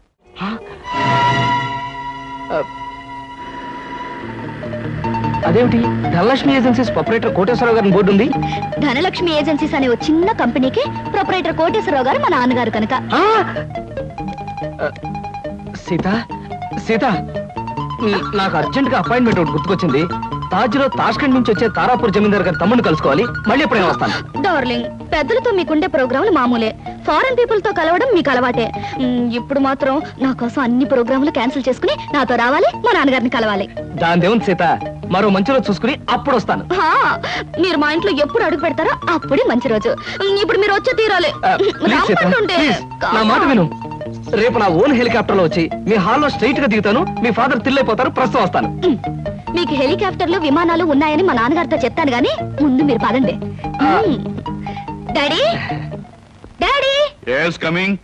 [SPEAKER 1] అదేమిటి ధనలక్ష్మి ఏజెన్సీస్ ప్రొపరేటర్ కోటేశ్వరరావు గారిని బోర్డు ఉంది
[SPEAKER 7] ధనలక్ష్మి ఏజెన్సీస్ అనే ఓ చిన్న కంపెనీకి ప్రొపరేటర్ కోటేశ్వరరావు గారు మా నాన్నగారు కనుక
[SPEAKER 1] ఆ! ఆ, సీత సీత నీ- నాకు అర్జెంట్ గా అపాయింట్మెంట్ ఒకటి గుర్తుకొచ్చింది తాజ్ లో తాష్కండ్ నుంచి వచ్చే తారాపూర్ జమీందార్ గారి తమ్ముడిని కలుసుకోవాలి మళ్ళీ ఎప్పుడైనా వస్తాను
[SPEAKER 7] డార్లింగ్ పెద్దలతో మీకుండే ప్రోగ్రాములు మామూలే ఫారెన్ పీపుల్ తో కలవడం మీకు అలవాటే మ్, ఇప్పుడు మాత్రం నా కోసం అన్ని ప్రోగ్రాములు క్యాన్సిల్ చేసుకుని నాతో రావాలి మా నాన్నగారిని కలవాలి
[SPEAKER 1] దాని దేవుని సీత మరో మంచి రోజు చూసుకుని అప్పుడు వస్తాను
[SPEAKER 7] హా, మీరు మా ఇంట్లో ఎప్పుడు అడుగు పెడతారో అప్పుడే మంచి రోజు మ్, ఇప్పుడు మీరు వచ్చే తీరాలి
[SPEAKER 1] ఆ, ప్లీజ్ సీత
[SPEAKER 7] రమ్మంటుంటే.
[SPEAKER 1] ప్లీజ్ నా మాట విను రేపు నా ఓన్ హెలికాప్టర్ లో వచ్చి మీ హాల్లో స్ట్రైట్ గా దిగుతాను మీ ఫాదర్ తిల్లైపోతారు ప్రస్తుతం వస్తాను
[SPEAKER 7] మ్, మీకు హెలికాప్టర్లు విమానాలు ఉన్నాయని మా నాన్నగారితో చెప్తాను గానీ ముందు మీరు పదండి మ్. డాడీ డాడీ
[SPEAKER 5] ఎస్ కమింగ్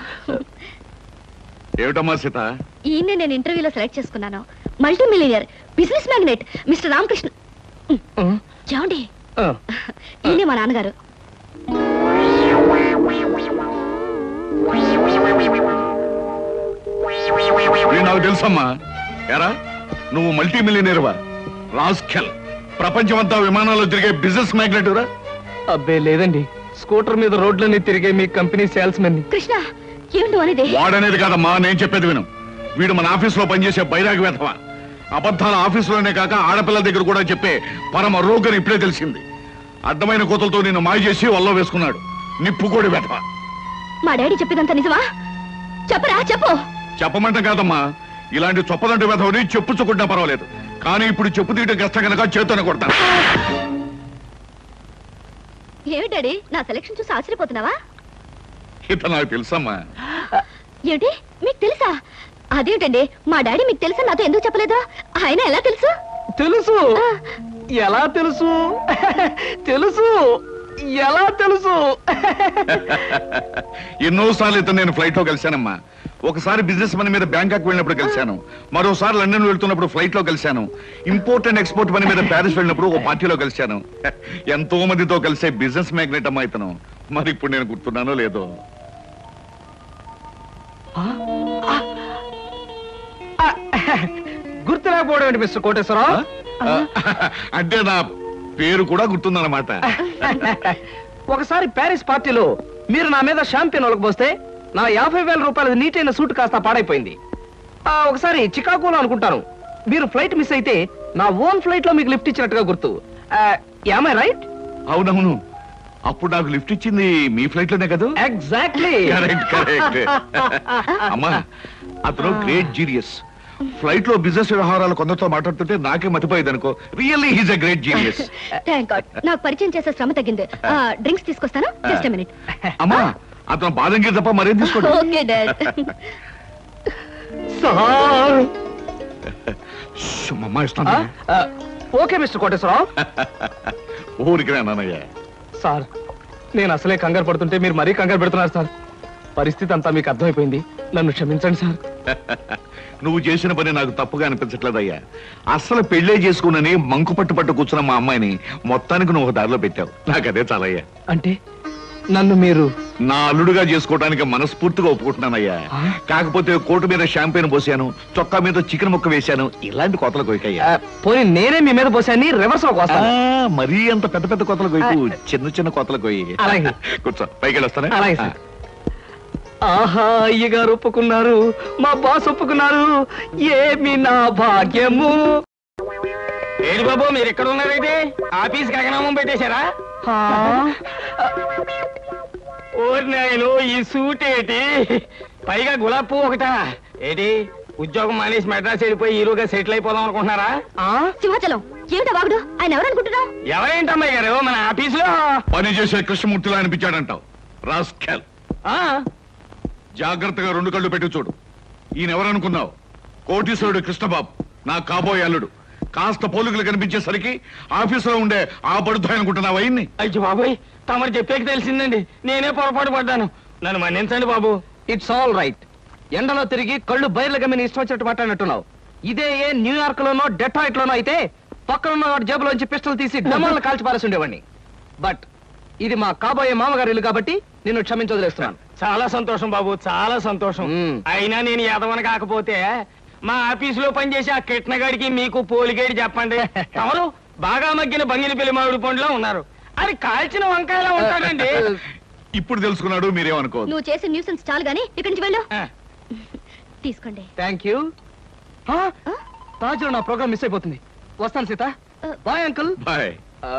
[SPEAKER 5] ఏమిటమ్మా సీత
[SPEAKER 7] ఈయన్ని నేను ఇంటర్వ్యూలో సెలెక్ట్ చేసుకున్నాను multi millionaire business magnate mister Ramakrishna
[SPEAKER 1] ఆ,
[SPEAKER 7] చూడండి
[SPEAKER 1] ఆ.
[SPEAKER 7] ఈయనే మా నాన్నగారు
[SPEAKER 5] వీడు నాకు తెలుసమ్మా ఎరా నువ్వు మల్టీ మిలియనీర్వా రాస్కెల్ ప్రపంచమంతా విమానాల్లో తిరిగే బిజినెస్ మ్యాగ్నెట్ రా
[SPEAKER 1] అబ్బే లేదండి స్కూటర్ మీద రోడ్లన్నీ తిరిగే మీ కంపెనీ సేల్స్ మెన్
[SPEAKER 7] కృష్ణ ఏమిటి అనేది
[SPEAKER 5] వాడనేది కాదమ్మా నేను చెప్పేది విను వీడు మన ఆఫీసులో పనిచేసే బైరాగి వేధవ అబద్ధాల ఆఫీసులోనే కాక ఆడపిల్లల దగ్గర కూడా చెప్పే పరమ రోగని ఇప్పుడే తెలిసింది అడ్డమైన కోతలతో నిన్ను మాయ చేసి వల్ల వేసుకున్నాడు నిప్పుకోడి వేధవ
[SPEAKER 7] మా డాడీ చెప్పేదంతా నిజమా చెప్పరా చెప్పు
[SPEAKER 5] చెప్పమంటాం కాదమ్మా ఇలాంటి చొప్పదంటే వేధవని చెప్పుచ్చుకుంటా పర్వాలేదు కానీ ఇప్పుడు చెప్పు తీయటం కష్టం కనుక చేతోనే కొడతాను
[SPEAKER 7] ఏమి డాడీ నా సెలక్షన్ చూసి ఆశ్చర్యపోతున్నావా
[SPEAKER 5] ఇత నాకు తెలుసమ్మా
[SPEAKER 7] ఏమిటి మీకు తెలుసా అదేమిటండి మా డాడీ మీకు తెలుసా నాతో ఎందుకు చెప్పలేదు ఆయన ఎలా తెలుసు
[SPEAKER 1] తెలుసు ఎలా తెలుసు తెలుసు ఎలా తెలుసు
[SPEAKER 5] ఎన్నోసార్లు ఇతను నేను ఫ్లైట్ లో కలిశానమ్మా ఒకసారి బిజినెస్ పని మీద బ్యాంకాక్ వెళ్ళినప్పుడు కలిశాను మరోసారి లండన్ వెళ్తున్నప్పుడు ఫ్లైట్ లో కలిశాను ఇంపోర్ట్ అండ్ ఎక్స్పోర్ట్ పని మీద ప్యారిస్ వెళ్ళినప్పుడు ఒక పార్టీలో కలిశాను ఎంతో మందితో కలిసే బిజినెస్ మ్యాగ్నెట్ అమ్మా ఇతను మరి ఇప్పుడు నేను గుర్తున్నానో లేదో
[SPEAKER 1] గుర్తు లేకపోవడం ఏంటి మిస్టర్ కోటేశ్వరరావు
[SPEAKER 5] అంటే నా పేరు కూడా గుర్తుందన్నమాట
[SPEAKER 1] ఒకసారి ప్యారిస్ పార్టీలో మీరు నా మీద షాంపియన్ ఒలకపోస్తే నా యాభై వేల రూపాయల నీటైన సూట్ కాస్త పాడైపోయింది ఆ, ఒకసారి చికాగోలో అనుకుంటాను మీరు ఫ్లైట్ మిస్ అయితే నా ఓన్ ఫ్లైట్ లో మీకు లిఫ్ట్ ఇచ్చినట్టుగా గుర్తు యామై రైట్
[SPEAKER 5] అవునవును అప్పుడు నాకు లిఫ్ట్ ఇచ్చింది మీ ఫ్లైట్ లోనే కదా
[SPEAKER 1] ఎగ్జాక్ట్లీ
[SPEAKER 5] కరెక్ట్ కరెక్ట్ అమ్మా అతను గ్రేట్ జీనియస్ ఫ్లైట్ లో బిజినెస్ వ్యవహారాలు కొందరితో మాట్లాడుతుంటే నాకే మతిపోయేది అనుకో really he's a great genius
[SPEAKER 7] thank God నాకు పరిచయం చేసే శ్రమ తగ్గింది డ్రింక్స్ తీసుకొస్తాను జస్ట్ మినిట్
[SPEAKER 5] అమ్మా అతను బాదం గీర్ తప్ప మరేం తీసుకోండి
[SPEAKER 7] ఓకే డాడ్
[SPEAKER 1] సార్
[SPEAKER 5] అమ్మా ఇస్తాను
[SPEAKER 1] ఓకే మిస్టర్ కోటేశ్వరరావు
[SPEAKER 5] ఊరికి నాన్నయ్య
[SPEAKER 1] సార్ నేను అసలే కంగారు పడుతుంటే మీరు మరీ కంగారు పెడుతున్నారు సార్ పరిస్థితి అంతా మీకు అర్థమైపోయింది నన్ను క్షమించండి సార్
[SPEAKER 5] నువ్వు చేసిన పని నాకు తప్పుగా అనిపించట్లేదయ్యా అస్సలు పెళ్ళే చేసుకున్నని మంకు పట్టు పట్టు కూర్చున్న మా అమ్మాయిని మొత్తానికి నువ్వు ఒక దారిలో పెట్టావు నాకు అదే చాలయ్యా
[SPEAKER 1] అంటే నన్ను మీరు
[SPEAKER 5] నా అల్లుడుగా చేసుకోవడానికి మనస్ఫూర్తిగా ఒప్పుకుంటున్నానయ్యా కాకపోతే కోటు మీద షాంపెయిన్ పోసాను చొక్కా మీద చికెన్ ముక్క వేశాను ఇలాంటి కోతలు
[SPEAKER 1] ఆ,
[SPEAKER 5] కొయ్యకయ్యా
[SPEAKER 1] పోనీ నేనే మీ మీద పోసాన్ని రివర్స్ లో
[SPEAKER 5] ఆ,
[SPEAKER 1] వస్తాను
[SPEAKER 5] మరీ అంత పెద్ద పెద్ద కోతలు కొయ్యకు చిన్న చిన్న కోతలు కొయ్యి
[SPEAKER 1] అలాగే.
[SPEAKER 5] కూర్చో పైకి వెళ్ళొస్తానే
[SPEAKER 1] అలాగే సార్. ఆహా అయ్యగారు ఒప్పుకున్నారు మా బాస్ ఒప్పుకున్నారు ఏమి నా భాగ్యము
[SPEAKER 4] ఏది బాబు మీరు ఎక్కడ ఉన్నారైతే ఆఫీస్ గగనామం పెట్టేశారా
[SPEAKER 1] ఆ,
[SPEAKER 4] ఓరి నాయను ఈ సూట్ ఏంటి పైగా గులాబ్ పువ్వు ఒకటా ఏంటి ఉద్యోగం మానేసి మెడ్రాస్ వెళ్ళిపోయి హీరోగా సెటిల్ అయిపోదాం అనుకుంటున్నారా
[SPEAKER 1] ఆ,
[SPEAKER 7] సింహాచలం ఏమిటా వాగుడు ఆయన ఎవరనుకుంటున్నావు
[SPEAKER 4] ఎవరేంటమ్మాయి గారు మన ఆఫీసులో
[SPEAKER 5] పని చేసే కృష్ణమూర్తిలా అనిపించాడంటావు రాస్కెల్
[SPEAKER 4] ఆ,
[SPEAKER 5] జాగ్రత్తగా రెండు కళ్ళు పెట్టి చూడు ఈయన ఎవరనుకున్నావు కోటీశ్వరుడు కృష్ణబాబు నా కాబోయే అల్లుడు కాస్త పోలికలు కనిపించేసరికి ఆఫీసులో ఉండే ఆ పడుతాయి అనుకుంటున్నావు అయ్యింది
[SPEAKER 4] అయ్యో బాబోయ్ తమరు చెప్పేకి తెలిసిందండి నేనే పొరపాటు పడ్డాను నన్ను మన్నించండి బాబు
[SPEAKER 1] ఇట్స్ ఆల్ రైట్ ఎండలో తిరిగి కళ్ళు బయర్లు గమ్మిని ఇష్టం వచ్చినట్టు మాట్లాడినట్టున్నావు ఇదే ఏ న్యూయార్క్ లోనో డెట్రాయిట్ లోనో అయితే పక్కనున్న వాడి జేబులోంచి పిస్టల్ తీసి డమాలను కాల్చి పారేసి ఉండేవాడిని బట్ ఇది మా కాబోయే మామగారి ఇల్లు కాబట్టి నిన్ను క్షమించవదిలేస్తున్నాను
[SPEAKER 4] చాలా సంతోషం బాబు చాలా సంతోషం
[SPEAKER 1] మ్మ్.
[SPEAKER 4] అయినా నేను ఎదవని కాకపోతే మా ఆఫీసులో పనిచేసే ఆ కిట్నగాడికి మీకు పోలిగేడి చెప్పండి తమరు బాగా మగ్గిన బంగిన పిల్లి మామిడి పండులో ఉన్నారు అది కాల్చిన వంకాయలా ఉంటాడండి
[SPEAKER 5] ఇప్పుడు తెలుసుకున్నాడు మీరేమనుకోవద్దు
[SPEAKER 7] నువ్వు చేసే న్యూసెన్స్ చాలు గానీ ఇక్కడి నుంచి వెళ్ళు
[SPEAKER 4] ఆ,
[SPEAKER 7] తీసుకోండి
[SPEAKER 1] థ్యాంక్ యూ తాజులో నా ప్రోగ్రామ్ మిస్ అయిపోతుంది వస్తాను Sita bye uncle
[SPEAKER 5] bye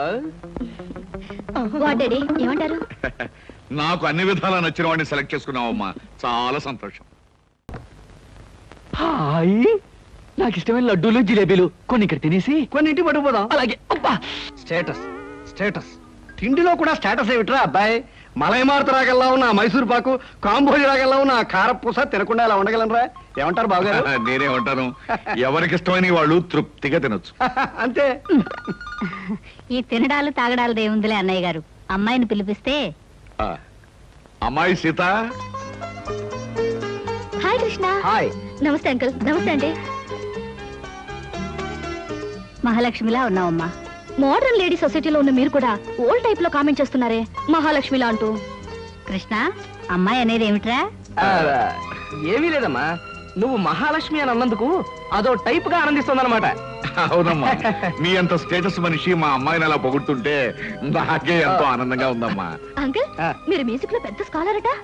[SPEAKER 7] what daddy ఏమంటారు
[SPEAKER 5] నాకు అన్ని విధాలా నచ్చిన వాడిని సెలెక్ట్ చేసుకున్నావమ్మా చాలా సంతోషం
[SPEAKER 1] హాయ్ నాకు ఇష్టమైన లడ్డూలు జిలేబీలు కొన్ని ఇక్కడ తినేసి
[SPEAKER 6] కొన్ని ఇంటికి పట్టుకుపోదాం
[SPEAKER 1] అలాగే అబ్బా స్టేటస్ స్టేటస్
[SPEAKER 6] తిండిలో కూడా స్టేటస్ ఏమిట్రా అబ్బాయి మలయమారుత రాగల్లా ఉన్న ఆ మైసూర్ పాకు కాంబోజ్ రాగల్లా ఉన్న ఆ కారపూస తినకుండా ఇలా ఉండగలనరా ఏమంటారు బావగారు
[SPEAKER 5] నేనే ఉంటాను ఎవరికి ఇష్టమైన వాళ్ళు తృప్తిగా తినొచ్చు
[SPEAKER 6] అంతే
[SPEAKER 9] ఈ తినడాలు తాగడాలు దేవుందిలే అన్నయ్య గారు అమ్మాయిని పిలిపిస్తే
[SPEAKER 5] ఆ, అమ్మాయి Sita
[SPEAKER 7] hi Krishna
[SPEAKER 1] hi
[SPEAKER 7] namaste uncle namaste అండి
[SPEAKER 9] మహాలక్ష్మిలా ఉన్నావమ్మా
[SPEAKER 7] మోడర్న్ లేడీ సొసైటీలో ఉన్న మీరు కూడా ఓల్డ్ టైప్ లో కామెంట్ చేస్తున్నారే మహాలక్ష్మిలా అంటూ
[SPEAKER 9] కృష్ణ అమ్మాయి అనేది ఏమిట్రా
[SPEAKER 1] ఆ, ఏమీ లేదమ్మా నువ్వు మహాలక్ష్మి అని అన్నందుకు అదో టైప్ గా ఆనందిస్తుందన్నమాట
[SPEAKER 5] అవునమ్మా మీ అంత స్టేటస్ మనిషి మా అమ్మాయిని అలా పొగుడుతుంటే నాకే ఎంతో ఆనందంగా ఉందమ్మా
[SPEAKER 7] అంకుల్
[SPEAKER 6] ఆ.
[SPEAKER 7] మీరు మ్యూజిక్ లో పెద్ద స్కాలర్ అట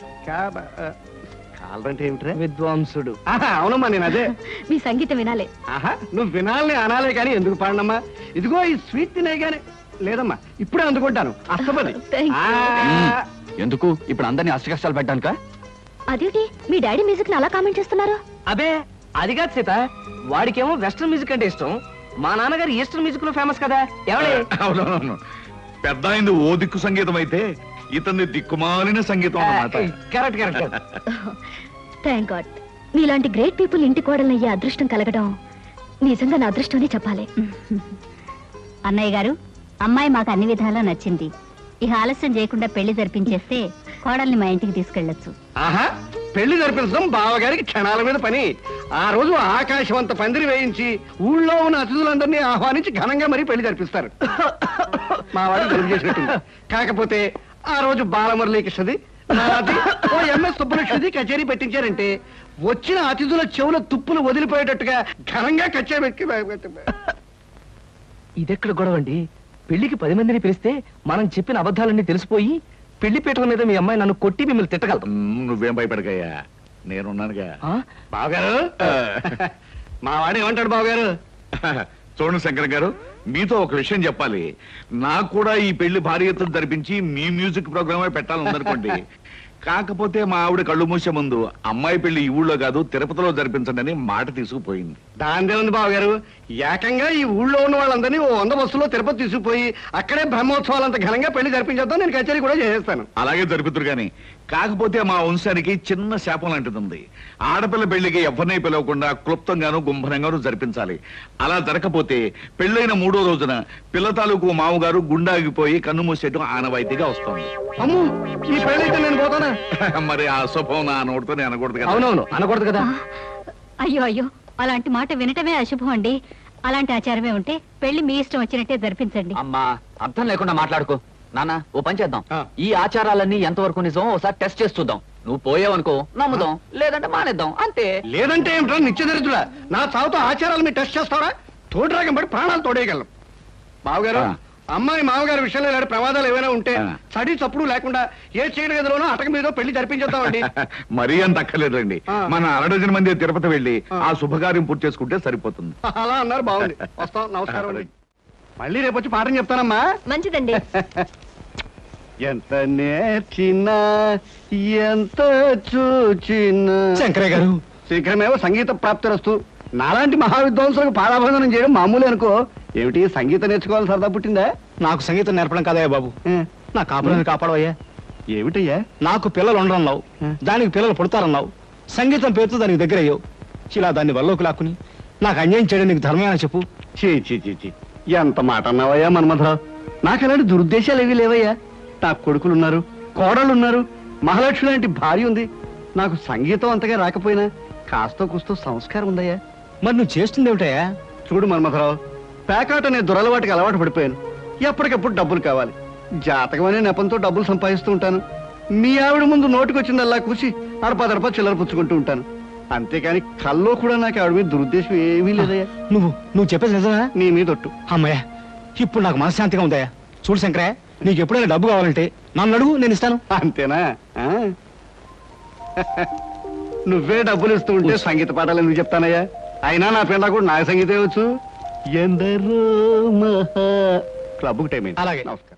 [SPEAKER 6] కాలంటే ఏమిట్రా
[SPEAKER 1] విద్వాంసుడు
[SPEAKER 6] ఆహా, అవునమ్మా నేను అదే
[SPEAKER 7] మీ సంగీతం వినాలే
[SPEAKER 6] ఆహా నువ్వు వినాలని అనాలే కానీ ఎందుకు పాడనమ్మా ఇదిగో ఈ స్వీట్ తినే గానీ లేదమ్మా ఇప్పుడే అందుకుంటాను అస్తపది
[SPEAKER 7] Thank you.
[SPEAKER 6] ఆ,
[SPEAKER 2] ఎందుకు ఇప్పుడు అందరినీ అష్ట కష్టాలు పెట్టడానిక
[SPEAKER 7] అదేంటి మీ డాడీ మ్యూజిక్ ని అలా కామెంట్ చేస్తున్నారు
[SPEAKER 1] అబే అది కాదు సీత వాడికేమో వెస్ట్రన్ మ్యూజిక్ అంటే ఇష్టం మా నాన్నగారు ఈస్టర్న్ మ్యూజిక్ లో ఫేమస్ కదా ఎవడే
[SPEAKER 5] అవునవును పెద్ద అయింది ఓ దిక్కు సంగీతం అయితే ఇతని దిక్కుమాలిన సంగీతం అన్నమాట
[SPEAKER 1] కరెక్ట్ కరెక్ట్
[SPEAKER 7] థ్యాంక్ గాడ్ మీలాంటి గ్రేట్ పీపుల్ ఇంటి కోడల్ని అయ్యే అదృష్టం కలగడం నిజంగా నా అదృష్టం అని చెప్పాలి
[SPEAKER 9] అన్నయ్య గారు అమ్మాయి మాకు అన్ని విధాలా నచ్చింది ఇక ఆలస్యం చేయకుండా పెళ్లి జరిపించేస్తే కోడల్ని మా ఇంటికి తీసుకెళ్లొచ్చు
[SPEAKER 6] ఆహా పెళ్లి జరిపించడం బావగారికి క్షణాల మీద పని ఆ రోజు ఆకాశం అంత పందిరి వేయించి ఊళ్ళో ఉన్న అతిథులందరినీ ఆహ్వానించి ఘనంగా మరీ పెళ్లి జరిపిస్తారు మా వాడు జరుగు చేసినట్టుంది కాకపోతే ఆ రోజు బాలమురళీకృష్ణది నాది ఓ ఎంఎస్ సుబ్బలక్ష్మిది కచేరీ పెట్టించారంటే వచ్చిన అతిథుల చెవుల తుప్పులు వదిలిపోయేటట్టుగా ఘనంగా కచేరీ పెట్టి
[SPEAKER 1] ఇదెక్కడ గొడవ అండి పెళ్లికి పది మందిని పిలిస్తే మనం చెప్పిన అబద్ధాలన్నీ తెలిసిపోయి పెళ్లి పీటల మీద మీ అమ్మాయి నన్ను కొట్టి మిమ్మల్ని తిట్టగలదు
[SPEAKER 5] మ్, నువ్వేం భయపడకయ్యా నేనున్నానుగా
[SPEAKER 1] ఆ?
[SPEAKER 6] బావగారు మా వాడు ఏమంటాడు బావగారు
[SPEAKER 5] చూడండి శంకర్ గారు మీతో ఒక విషయం చెప్పాలి నాకు కూడా ఈ పెళ్లి భారీ ఎత్తున జరిపించి మీ మ్యూజిక్ ప్రోగ్రామే పెట్టాలనుకోండి కాకపోతే మా ఆవిడ కళ్ళు మూసే ముందు అమ్మాయి పెళ్లి ఈ ఊళ్ళో కాదు తిరుపతిలో జరిపించండి అని మాట తీసుకుపోయింది
[SPEAKER 6] దాందే ఉంది బావగారు ఏకంగా ఈ ఊళ్ళో ఉన్న వాళ్ళందరినీ ఓ వంద బస్సులో తిరుపతి తీసుకుపోయి అక్కడే బ్రహ్మోత్సవాలంత ఘనంగా పెళ్లి జరిపించేద్దాం నేను కచేరీ కూడా చేసేస్తాను
[SPEAKER 5] అలాగే జరుపుతురు గాని కాకపోతే మా వంశానికి చిన్న శాపం లాంటిది ఉంది ఆడపిల్ల పెళ్లికి ఎవరిని పిలవకుండా క్లుప్తంగాను గుంభనంగాను జరిపించాలి అలా జరగకపోతే పెళ్ళైన మూడో రోజున పిల్ల తాలూకు మామగారు గుండాగిపోయి కన్ను మూసేయటం ఆనవాయితీగా వస్తుంది
[SPEAKER 6] అమ్ము ఈ పెళ్ళైతే నేను పోతానా
[SPEAKER 5] మరి ఆ శుభం నా నోటితో నేను అనకూడదు కదా
[SPEAKER 1] అవునవును అనకూడదు కదా
[SPEAKER 9] అయ్యో అయ్యో అలాంటి మాట వినటమే అశుభం అండి అలాంటి ఆచారమే ఉంటే పెళ్లి మీ ఇష్టం వచ్చినట్టే జరిపించండి
[SPEAKER 2] అమ్మా అర్థం లేకుండా మాట్లాడుకో
[SPEAKER 3] నాన్న ఓ పని చేద్దాం
[SPEAKER 6] ఆ.
[SPEAKER 3] ఈ ఆచారాలన్నీ ఎంతవరకు నిజం ఒకసారి టెస్ట్ చేసి చూద్దాం నువ్వు పోయావనుకో నమ్ముదాం లేదంటే మానేద్దాం అంతే
[SPEAKER 6] లేదంటే ఏమిట్రా నిత్యదరిద్రుడా నా చావుతో ఆచారాలు మీరు టెస్ట్ చేస్తావరా తోడురాగం పడి ప్రాణాలు తోడేయగలం బావగారు
[SPEAKER 2] ఆ.
[SPEAKER 6] అమ్మాయి మామగారి విషయంలో ఇలాంటి ప్రమాదాలు ఏమైనా ఉంటే
[SPEAKER 2] ఆ.
[SPEAKER 6] చడి చప్పుడు లేకుండా ఏ చీకటి గదిలోనో అటక మీద పెళ్లి జరిపించేద్దామండి
[SPEAKER 5] మరీ అంత అక్కర్లేదండి
[SPEAKER 6] ఆ.
[SPEAKER 5] మన అరడజన మంది తిరుపతి వెళ్ళి
[SPEAKER 6] ఆ.
[SPEAKER 5] ఆ శుభకార్యం పూర్తి చేసుకుంటే సరిపోతుంది
[SPEAKER 6] అలా అన్నారు బాగుంది వస్తాం నమస్కారం అండి మళ్ళీ రేపు వచ్చి పాఠం చెప్తానమ్మా
[SPEAKER 7] మంచిదండి
[SPEAKER 6] ఎంత నేర్చినా ఎంత చూచినా
[SPEAKER 2] శంకరయ్య గారు
[SPEAKER 6] శీఘ్రమేవో సంగీత ప్రాప్తిరస్తు నాలాంటి మహావిద్వాంసులకు పారాభందనం చేయడం మామూలే అనుకో ఏమిటి సంగీతం నేర్చుకోవాలి సరదా పుట్టిందా
[SPEAKER 2] నాకు సంగీతం నేర్పడం కదయ్యా బాబు
[SPEAKER 6] ఏ,
[SPEAKER 2] నా కాపురాన్ని కాపాడవయ్యా
[SPEAKER 6] ఏమిటయ్యా
[SPEAKER 2] నాకు పిల్లలు ఉండరన్నావు దానికి పిల్లలు పుడతారన్నావు సంగీతం పేరుతో దానికి దగ్గర అయ్యావు ఇలా దాన్ని వల్లోకి లాక్కుని నాకు అన్యాయం చేయడం నీకు ధర్మమేనా చెప్పు
[SPEAKER 6] చీ చీ చీ చీ ఎంత మాట అన్నావయ్యా మన్మథరావు నాకు అలాంటి దురుద్దేశాలు ఏవీ లేవయ్యా నాకు కొడుకులున్నారు కోడళ్ళున్నారు మహాలక్ష్మి లాంటి భార్య ఉంది నాకు సంగీతం అంతగా రాకపోయినా కాస్తో కూస్తో సంస్కారం ఉందయ్యా
[SPEAKER 2] మరి నువ్వు చేస్తుంది ఏమిటయ్యా
[SPEAKER 6] చూడు మన్మథరావు పేకాట అనే దురలవాటికి అలవాటు పడిపోయాను ఎప్పటికప్పుడు డబ్బులు కావాలి జాతకం అనే నెపంతో డబ్బులు సంపాదిస్తూ ఉంటాను మీ ఆవిడ ముందు నోటికొచ్చిందల్లా కూసి అడపదడప చిల్లర పుచ్చుకుంటూ ఉంటాను అంతేకాని కల్లో కూడా నాకు ఆవిడ మీద దురుద్దేశం ఏమీ లేదయ్యా
[SPEAKER 2] నువ్వు నువ్వు చెప్పేది నిజమా
[SPEAKER 6] నీ మీద ఒట్టు
[SPEAKER 2] అమ్మయ్యా ఇప్పుడు నాకు మనశ్శాంతిగా ఉందయ్యా చూడు శంకరయ్య నీకు ఎప్పుడైనా డబ్బు కావాలంటే నన్ను అడుగు నేను ఇస్తాను
[SPEAKER 6] అంతేనా ఆ? నువ్వే డబ్బులు ఇస్తూ ఉంటే సంగీత పాఠాలు ఎందుకు చెప్తానయ్యా అయినా నా పిల్ల కూడా నాకు సంగీతం వచ్చు ఎందరో మహా క్లబ్కు టైం అయింది.
[SPEAKER 2] అలాగే.
[SPEAKER 6] నమస్కారం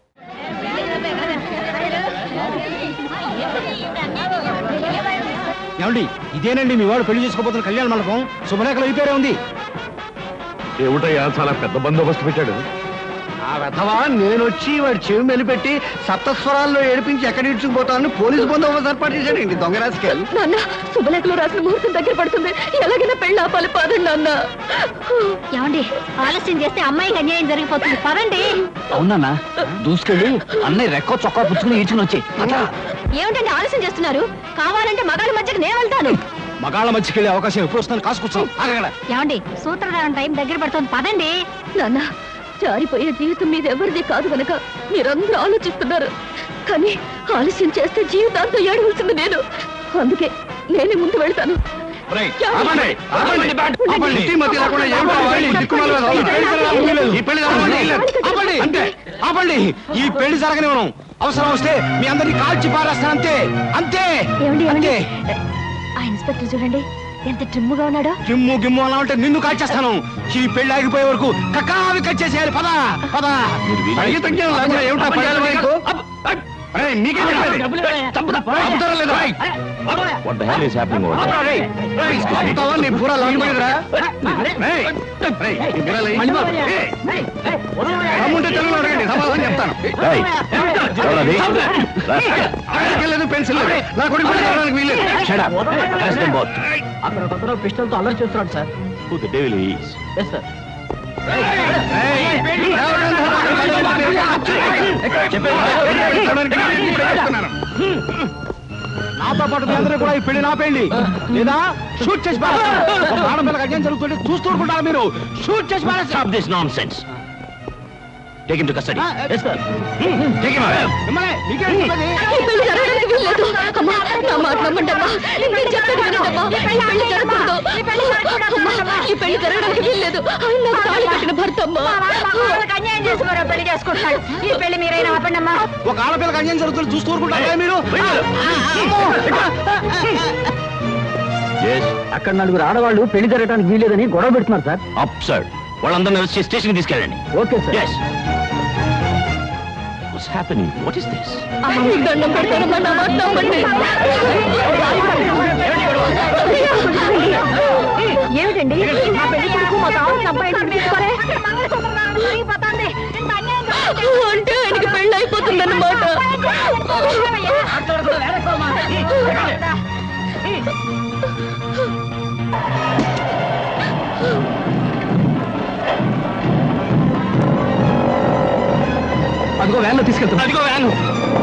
[SPEAKER 2] ఏమండి ఇదేనండి మీ వాడు పెళ్లి చేసుకోబోతున్న కళ్యాణ మండపం శుభలేఖలు ఈ పేరే ఉంది
[SPEAKER 5] ఏమిటయ్యా చాలా పెద్ద బందోబస్తు పెట్టాడు
[SPEAKER 6] ఆ వెధవా నేను వచ్చి వాడి చెవి మెలిపెట్టి సప్తస్వరాల్లో ఏడిపించి ఎక్కడ ఇడ్చుకుపోతానని పోలీసు బందోబస్తు ఏర్పాటు చేశాడండి దొంగ రాజకీయాలు
[SPEAKER 7] నాన్న శుభలేఖలో రాసిన ముహూర్తం దగ్గర పడుతుంది ఎలాగైనా పెళ్ళి ఆపాలి పదండి నాన్న
[SPEAKER 9] ఏమండి ఆలస్యం చేస్తే అమ్మాయికి అన్యాయం జరిగిపోతుంది పదండి
[SPEAKER 3] అవునన్నా దూసుకెళ్ళి అన్నయ్య రెక్కో చొక్కా పుచ్చుకుని ఈడ్చుకుని వచ్చి
[SPEAKER 7] ఏమిటండి ఆలస్యం చేస్తున్నారు కావాలంటే మగాళ్ళ మధ్యకి నేను వెళ్తాను
[SPEAKER 2] మగాళ్ళ మధ్యకి వెళ్ళే అవకాశం ఎప్పుడు వస్తుందని కాసుకొచ్చాం అక్కడ
[SPEAKER 9] ఏమండి సూత్రధారణ టైం దగ్గర పడుతుంది పదండి
[SPEAKER 7] నాన్న జారిపోయే జీవితం మీద ఎవరిది కాదు గనక మీరందరూ ఆలోచిస్తున్నారు కానీ ఆలస్యం చేస్తే జీవితాంతం ఏడవలసింది నేను అందుకే నేనే ముందు వెళ్తాను
[SPEAKER 6] ఆపండి, ఆపండి, ఆపండి. ఇంటి మధ్య లేకుండా ఏమిటో వాడి దిక్కుమాలిన వెధవలు.
[SPEAKER 2] ఈ పెళ్లి జరగడానికి వీల్లేదు.
[SPEAKER 6] ఈ పెళ్లి జరగడానికి వీల్లేదు.
[SPEAKER 2] ఆపండి అంతే ఆపండి ఈ పెళ్లి జరగనివ్వను అవసరం వస్తే మీ అందరినీ కాల్చి పారేస్తాను అంతే అంతే
[SPEAKER 7] ఏమండి ఏమండి
[SPEAKER 2] అంతే
[SPEAKER 7] ఆ ఇన్స్పెక్టర్ చూడండి ఎంత ట్రిమ్ముగా ఉన్నాడో
[SPEAKER 2] గిమ్ము గిమ్ము అలా ఉంటే నిన్ను కాల్చేస్తాను ఈ పెళ్లి ఆగిపోయే వరకు కక్కావి కట్ చేసేయాలి పద పద
[SPEAKER 6] సంగీత జ్ఞానం లేకుండా ఏమిటా పడాలి మీకు? ఏయ్, మీకే చెప్పేది. ఆపుతారా లేదా? ఆపుతావా? నీ బుర్ర లాగిపోయిందిరా? ఏయ్, ఏయ్, నీ బుర్ర లాగి- ఏయ్, దమ్ముంటే తెలుగులో అడగండి సమాధానం చెప్తాను ఆయనకి లేదు పెన్సిల్ లేదు నా కొడుకు పెళ్లి జరగడానికి వీల్లేదు
[SPEAKER 3] అక్కడ ఒకతను పిస్టల్ తో అల్లరి చేస్తున్నాడు సార్ ఎస్ సార్
[SPEAKER 2] నాతో పాటు మీ అందరూ కూడా ఈ పెళ్లి నాపేయండి లేదా షూట్ చేసి పారేస్తాను. ఒక ఆడపిల్లకి అన్యాయం జరుగుతుంటే చూస్తూ ఊరుకుంటారా మీరు షూట్ చేసి పారేస్తాను.
[SPEAKER 10] this nonsense. Take him to custody.
[SPEAKER 2] ఆ,
[SPEAKER 10] Yes, sir.
[SPEAKER 2] మిమ్మల్ని మీకేం చెప్పేది?
[SPEAKER 7] ఈ పెళ్లి జరగడానికి వీల్లేదు అమ్మా నా మాట నమ్మండి అమ్మా నేను చెప్పేది వినండమ్మా ఈ పెళ్లి జరగకూడదు అమ్మా ఈ పెళ్లి జరగడానికి వీల్లేదు ఆయన నాకు తాళి కట్టిన భర్త అమ్మా
[SPEAKER 9] అన్యాయం చేసి మరో పెళ్లి చేసుకుంటున్నాడు ఈ పెళ్లి మీరైనా ఆపండమ్మా
[SPEAKER 2] ఒక ఆడపిల్లకి అన్యాయం జరుగుతుంటే చూస్తూ ఊరుకుంటారా మీరు
[SPEAKER 10] Yes.
[SPEAKER 3] అక్కడ నలుగురు ఆడవాళ్ళు పెళ్లి జరగడానికి వీలేదని గొడవ పెడుతున్నారు సార్
[SPEAKER 10] Absurd. వాళ్ళందరినీ అరెస్ట్ చేసి స్టేషన్కి తీసుకెళ్ళండి
[SPEAKER 3] okay sir
[SPEAKER 10] Yes. What's happening? What is this?
[SPEAKER 7] అమ్మా మీకు దండం పెడతానమ్మా నా మాట నమ్మండి ఏమిటండి మా పెళ్లి కొడుకు మా కావాలి అబ్బాయి తీసుకోరే అంటే ఆయనకి పెళ్ళి అయిపోతుందన్నమాట
[SPEAKER 3] అదిగో వ్యాన్ లో తీసుకెళ్తాం
[SPEAKER 10] అదిగో వ్యాను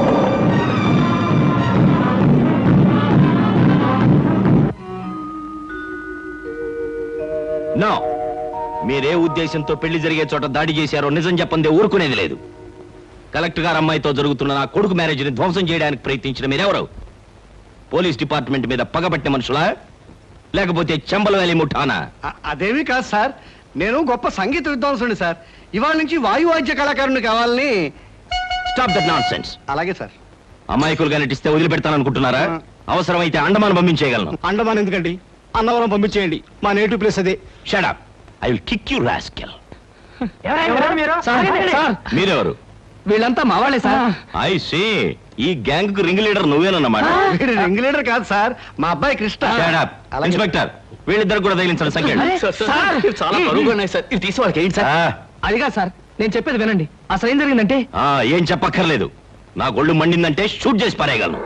[SPEAKER 10] నో మీరే ఉద్దేశంతో పెళ్లి జరిగే చోట దాడి చేశారో నిజం చెప్పందే ఊరుకునేది లేదు కలెక్టర్ గారు అమ్మాయితో జరుగుతున్న నా కొడుకు మ్యారేజ్ ని ధ్వంసం చేయడానికి ప్రయత్నించిన మీరెవరు పోలీస్ డిపార్ట్మెంట్ మీద పగబట్టిన మనుషులా లేకపోతే చెంబల వ్యాలీ ముఠానా
[SPEAKER 6] అ- అదేమీ కాదు సార్ నేను గొప్ప సంగీత విద్వాంసుని సార్ ఇవాళ నుంచి వాయువాద్య కళాకారుని కావాలని
[SPEAKER 10] స్టాప్ దట్ నాన్ సెన్స్
[SPEAKER 6] అలాగే సార్
[SPEAKER 10] అమాయకులుగా నటిస్తే వదిలిపెడతాననుకుంటున్నారా అవసరమైతే అండమాన్ పంపించేయగలను
[SPEAKER 2] అండమాన్ ఎందుకండి అన్నవరం పంపించేయండి మా నేటివ్ ప్లేస్ అదే
[SPEAKER 10] shut up I will kick you rascal
[SPEAKER 1] sir, sir,
[SPEAKER 10] మీరెవరు
[SPEAKER 1] వీళ్ళంతా మా వాళ్ళే సార్
[SPEAKER 10] ఐ సే ఈ గ్యాంగ్ కు రింగ్ లీడర్ నువ్వేనన్నమాట
[SPEAKER 6] వీడు రింగ్ లీడర్ కాదు సార్ మా అబ్బాయి కృష్ణ
[SPEAKER 10] షడప్
[SPEAKER 6] అలాగే.
[SPEAKER 10] ఇన్స్పెక్టర్ వీళ్ళిద్దరు కూడా తగిలించండి సంఖ్య
[SPEAKER 1] సార్,
[SPEAKER 3] చాలా బరువుగా ఉన్నాయి సార్ ఇది తీసి వాళ్ళకి ఏంటి సార్
[SPEAKER 1] అదిగా సార్ నేను చెప్పేది వినండి అసలు ఏం జరిగిందంటే
[SPEAKER 10] ఏం చెప్పక్కర్లేదు నా గొళ్ళు మండిందంటే షూట్ చేసి పారేయగలను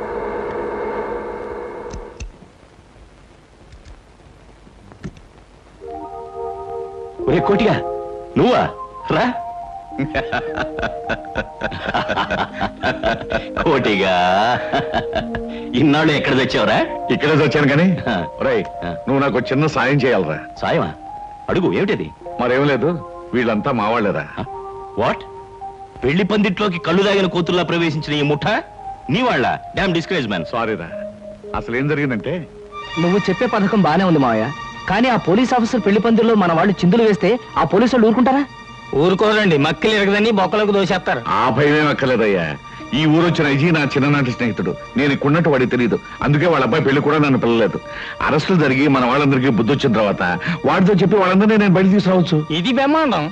[SPEAKER 10] ఒరే కోటిగా నువ్వా రా కోటిగా ఇన్నాళ్ళు ఎక్కడ తెచ్చావురా
[SPEAKER 5] ఇక్కడే వచ్చాను కానీ ఒరేయ్ నువ్వు నాకు ఒక చిన్న సాయం చేయాలరా
[SPEAKER 10] సాయమా అడుగు ఏమిటది
[SPEAKER 5] మరేం లేదు వీళ్ళంతా మావాళ్ళేరా
[SPEAKER 10] వాట్ పెళ్లి పందిట్లోకి కళ్ళు దాగిన కూతుర్లా ప్రవేశించిన ఈ ముఠ నీ వాళ్ళ డామ్ డిస్కరేజ్ మ్యాన్
[SPEAKER 5] సారీరా అసలు ఏం జరిగిందంటే
[SPEAKER 1] నువ్వు చెప్పే పథకం బానే ఉంది మావయ్య కానీ ఆ పోలీస్ ఆఫీసర్ పెళ్లి పందిరిలో మన వాళ్ళు చిందులు వేస్తే ఆ పోలీసు వాళ్ళు ఊరుకుంటారా
[SPEAKER 4] ఊరుకోరండి మక్కలు ఎరగదని బొక్కలకు దోసేస్తారు
[SPEAKER 5] ఆ భయమేం అక్కర్లేదయ్యా ఈ ఊరు వచ్చిన అజీ నా చిన్ననాటి స్నేహితుడు నేను ఇక్కడున్నట్టు వాడికి తెలియదు అందుకే వాళ్ళ అబ్బాయి పెళ్లి కూడా నన్ను పిల్లలేదు అరెస్టులు జరిగి మన వాళ్ళందరికీ బుద్ధి వచ్చిన తర్వాత వాడితో చెప్పి వాళ్ళందరినీ నేను బయట తీసుకురావచ్చు
[SPEAKER 4] ఇది బ్రహ్మాండం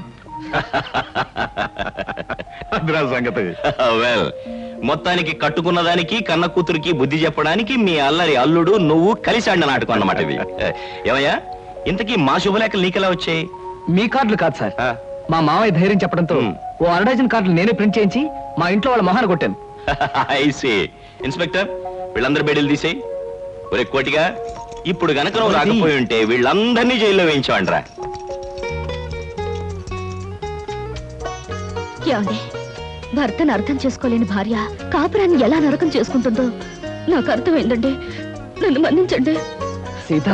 [SPEAKER 5] అదిరా సంగతి
[SPEAKER 10] వెల్ మొత్తానికి కట్టుకున్న దానికి కన్న కూతురికి బుద్ధి చెప్పడానికి మీ అల్లరి అల్లుడు నువ్వు కలిసి ఆడిన నాటకం అన్నమాట ఇది ఏమయ్యా ఇంతకీ మా శుభలేఖలు నీకెలా వచ్చాయి
[SPEAKER 1] మీ కార్డులు కాదు సార్
[SPEAKER 10] ఆ,
[SPEAKER 1] మా మావయ్య ధైర్యం చెప్పడంతో
[SPEAKER 10] Hmm.
[SPEAKER 1] ఓ అరడజన్ కార్డులు నేనే ప్రింట్ చేయించి మా ఇంట్లో వాళ్ళ మొహాన్ని కొట్టాను
[SPEAKER 10] I see. ఇన్స్పెక్టర్ వీళ్ళందరి బెడీలు తీసేయి ఒరే కోటిగా ఇప్పుడు గనక నువ్వు రాకపోయి ఉంటే వీళ్ళందరినీ జైల్లో వేయించావంట్రా
[SPEAKER 7] ఏమండి భర్తను అర్థం చేసుకోలేని భార్య కాపురాన్ని ఎలా నరకం చేసుకుంటుందో నాకు అర్థమైందండి నన్ను మన్నించండి
[SPEAKER 1] సీత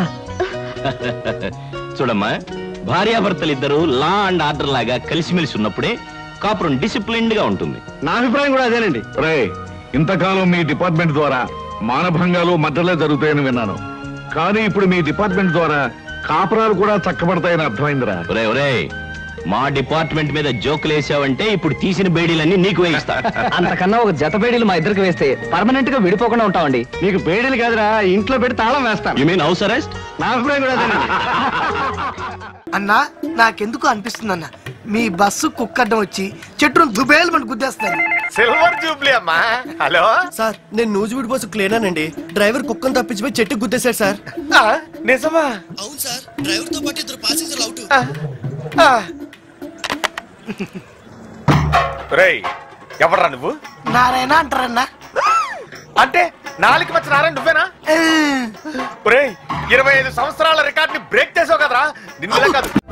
[SPEAKER 10] చూడమ్మా భార్యాభర్తలు ఇద్దరు లా అండ్ ఆర్డర్ లాగా కలిసిమెలిసి ఉన్నప్పుడే కాపురం డిసిప్లిన్డ్ గా ఉంటుంది
[SPEAKER 6] నా అభిప్రాయం కూడా అదేనండి
[SPEAKER 5] రే ఇంతకాలం మీ డిపార్ట్మెంట్ ద్వారా మానభంగాలు మద్దలే జరుగుతాయని విన్నాను కానీ ఇప్పుడు మీ డిపార్ట్మెంట్ ద్వారా కాపురాలు కూడా చక్కబడతాయని అర్థమైందిరా
[SPEAKER 10] ఒరే ఒరే మా డిపార్ట్మెంట్ మీద జోకులు వేసావంటే ఇప్పుడు తీసిన బేడీలన్నీ నీకు వేయిస్తా
[SPEAKER 1] అంతకన్నా ఒక జత బేడీలు మా ఇద్దరికి వేస్తే పర్మనెంట్ గా విడిపోకుండా ఉంటామండి
[SPEAKER 6] నీకు బేడీలు కాదురా ఇంట్లో పెట్టి తాళం వేస్తాను
[SPEAKER 10] యు మీన్ హౌస్ అరెస్ట్
[SPEAKER 6] నా అభిప్రాయం కూడా అదేనండి
[SPEAKER 11] అన్నా నాకెందుకు అనిపిస్తుంది అన్న మీ బస్సు కుక్కడ్డం వచ్చి చెట్టును దుబేలు మన గుద్దేస్తాను
[SPEAKER 12] సిల్వర్ జూబ్లీ అమ్మా హలో
[SPEAKER 11] సార్ నేను నూజివీడి బస్సు క్లీనానండి డ్రైవర్ కుక్కను తప్పించిపోయి చెట్టు గుద్దేశాడు సార్
[SPEAKER 12] ఆ, నిజమా
[SPEAKER 11] అవును సార్ డ్రైవర్ తో పాటు ఇద్దరు ప్యాసింజర్లు అవుట్
[SPEAKER 12] ఆ. రేయ్ ఎవడ్రా నువ్వు
[SPEAKER 11] నారాయణ అంటారన్నా
[SPEAKER 12] అంటే నాలుగు మధ్య నారాయణ నువ్వేనా ఒరేయ్ ఇరవై ఐదు సంవత్సరాల రికార్డ్ ని బ్రేక్ చేసావు కదరా నిన్నలే కాదు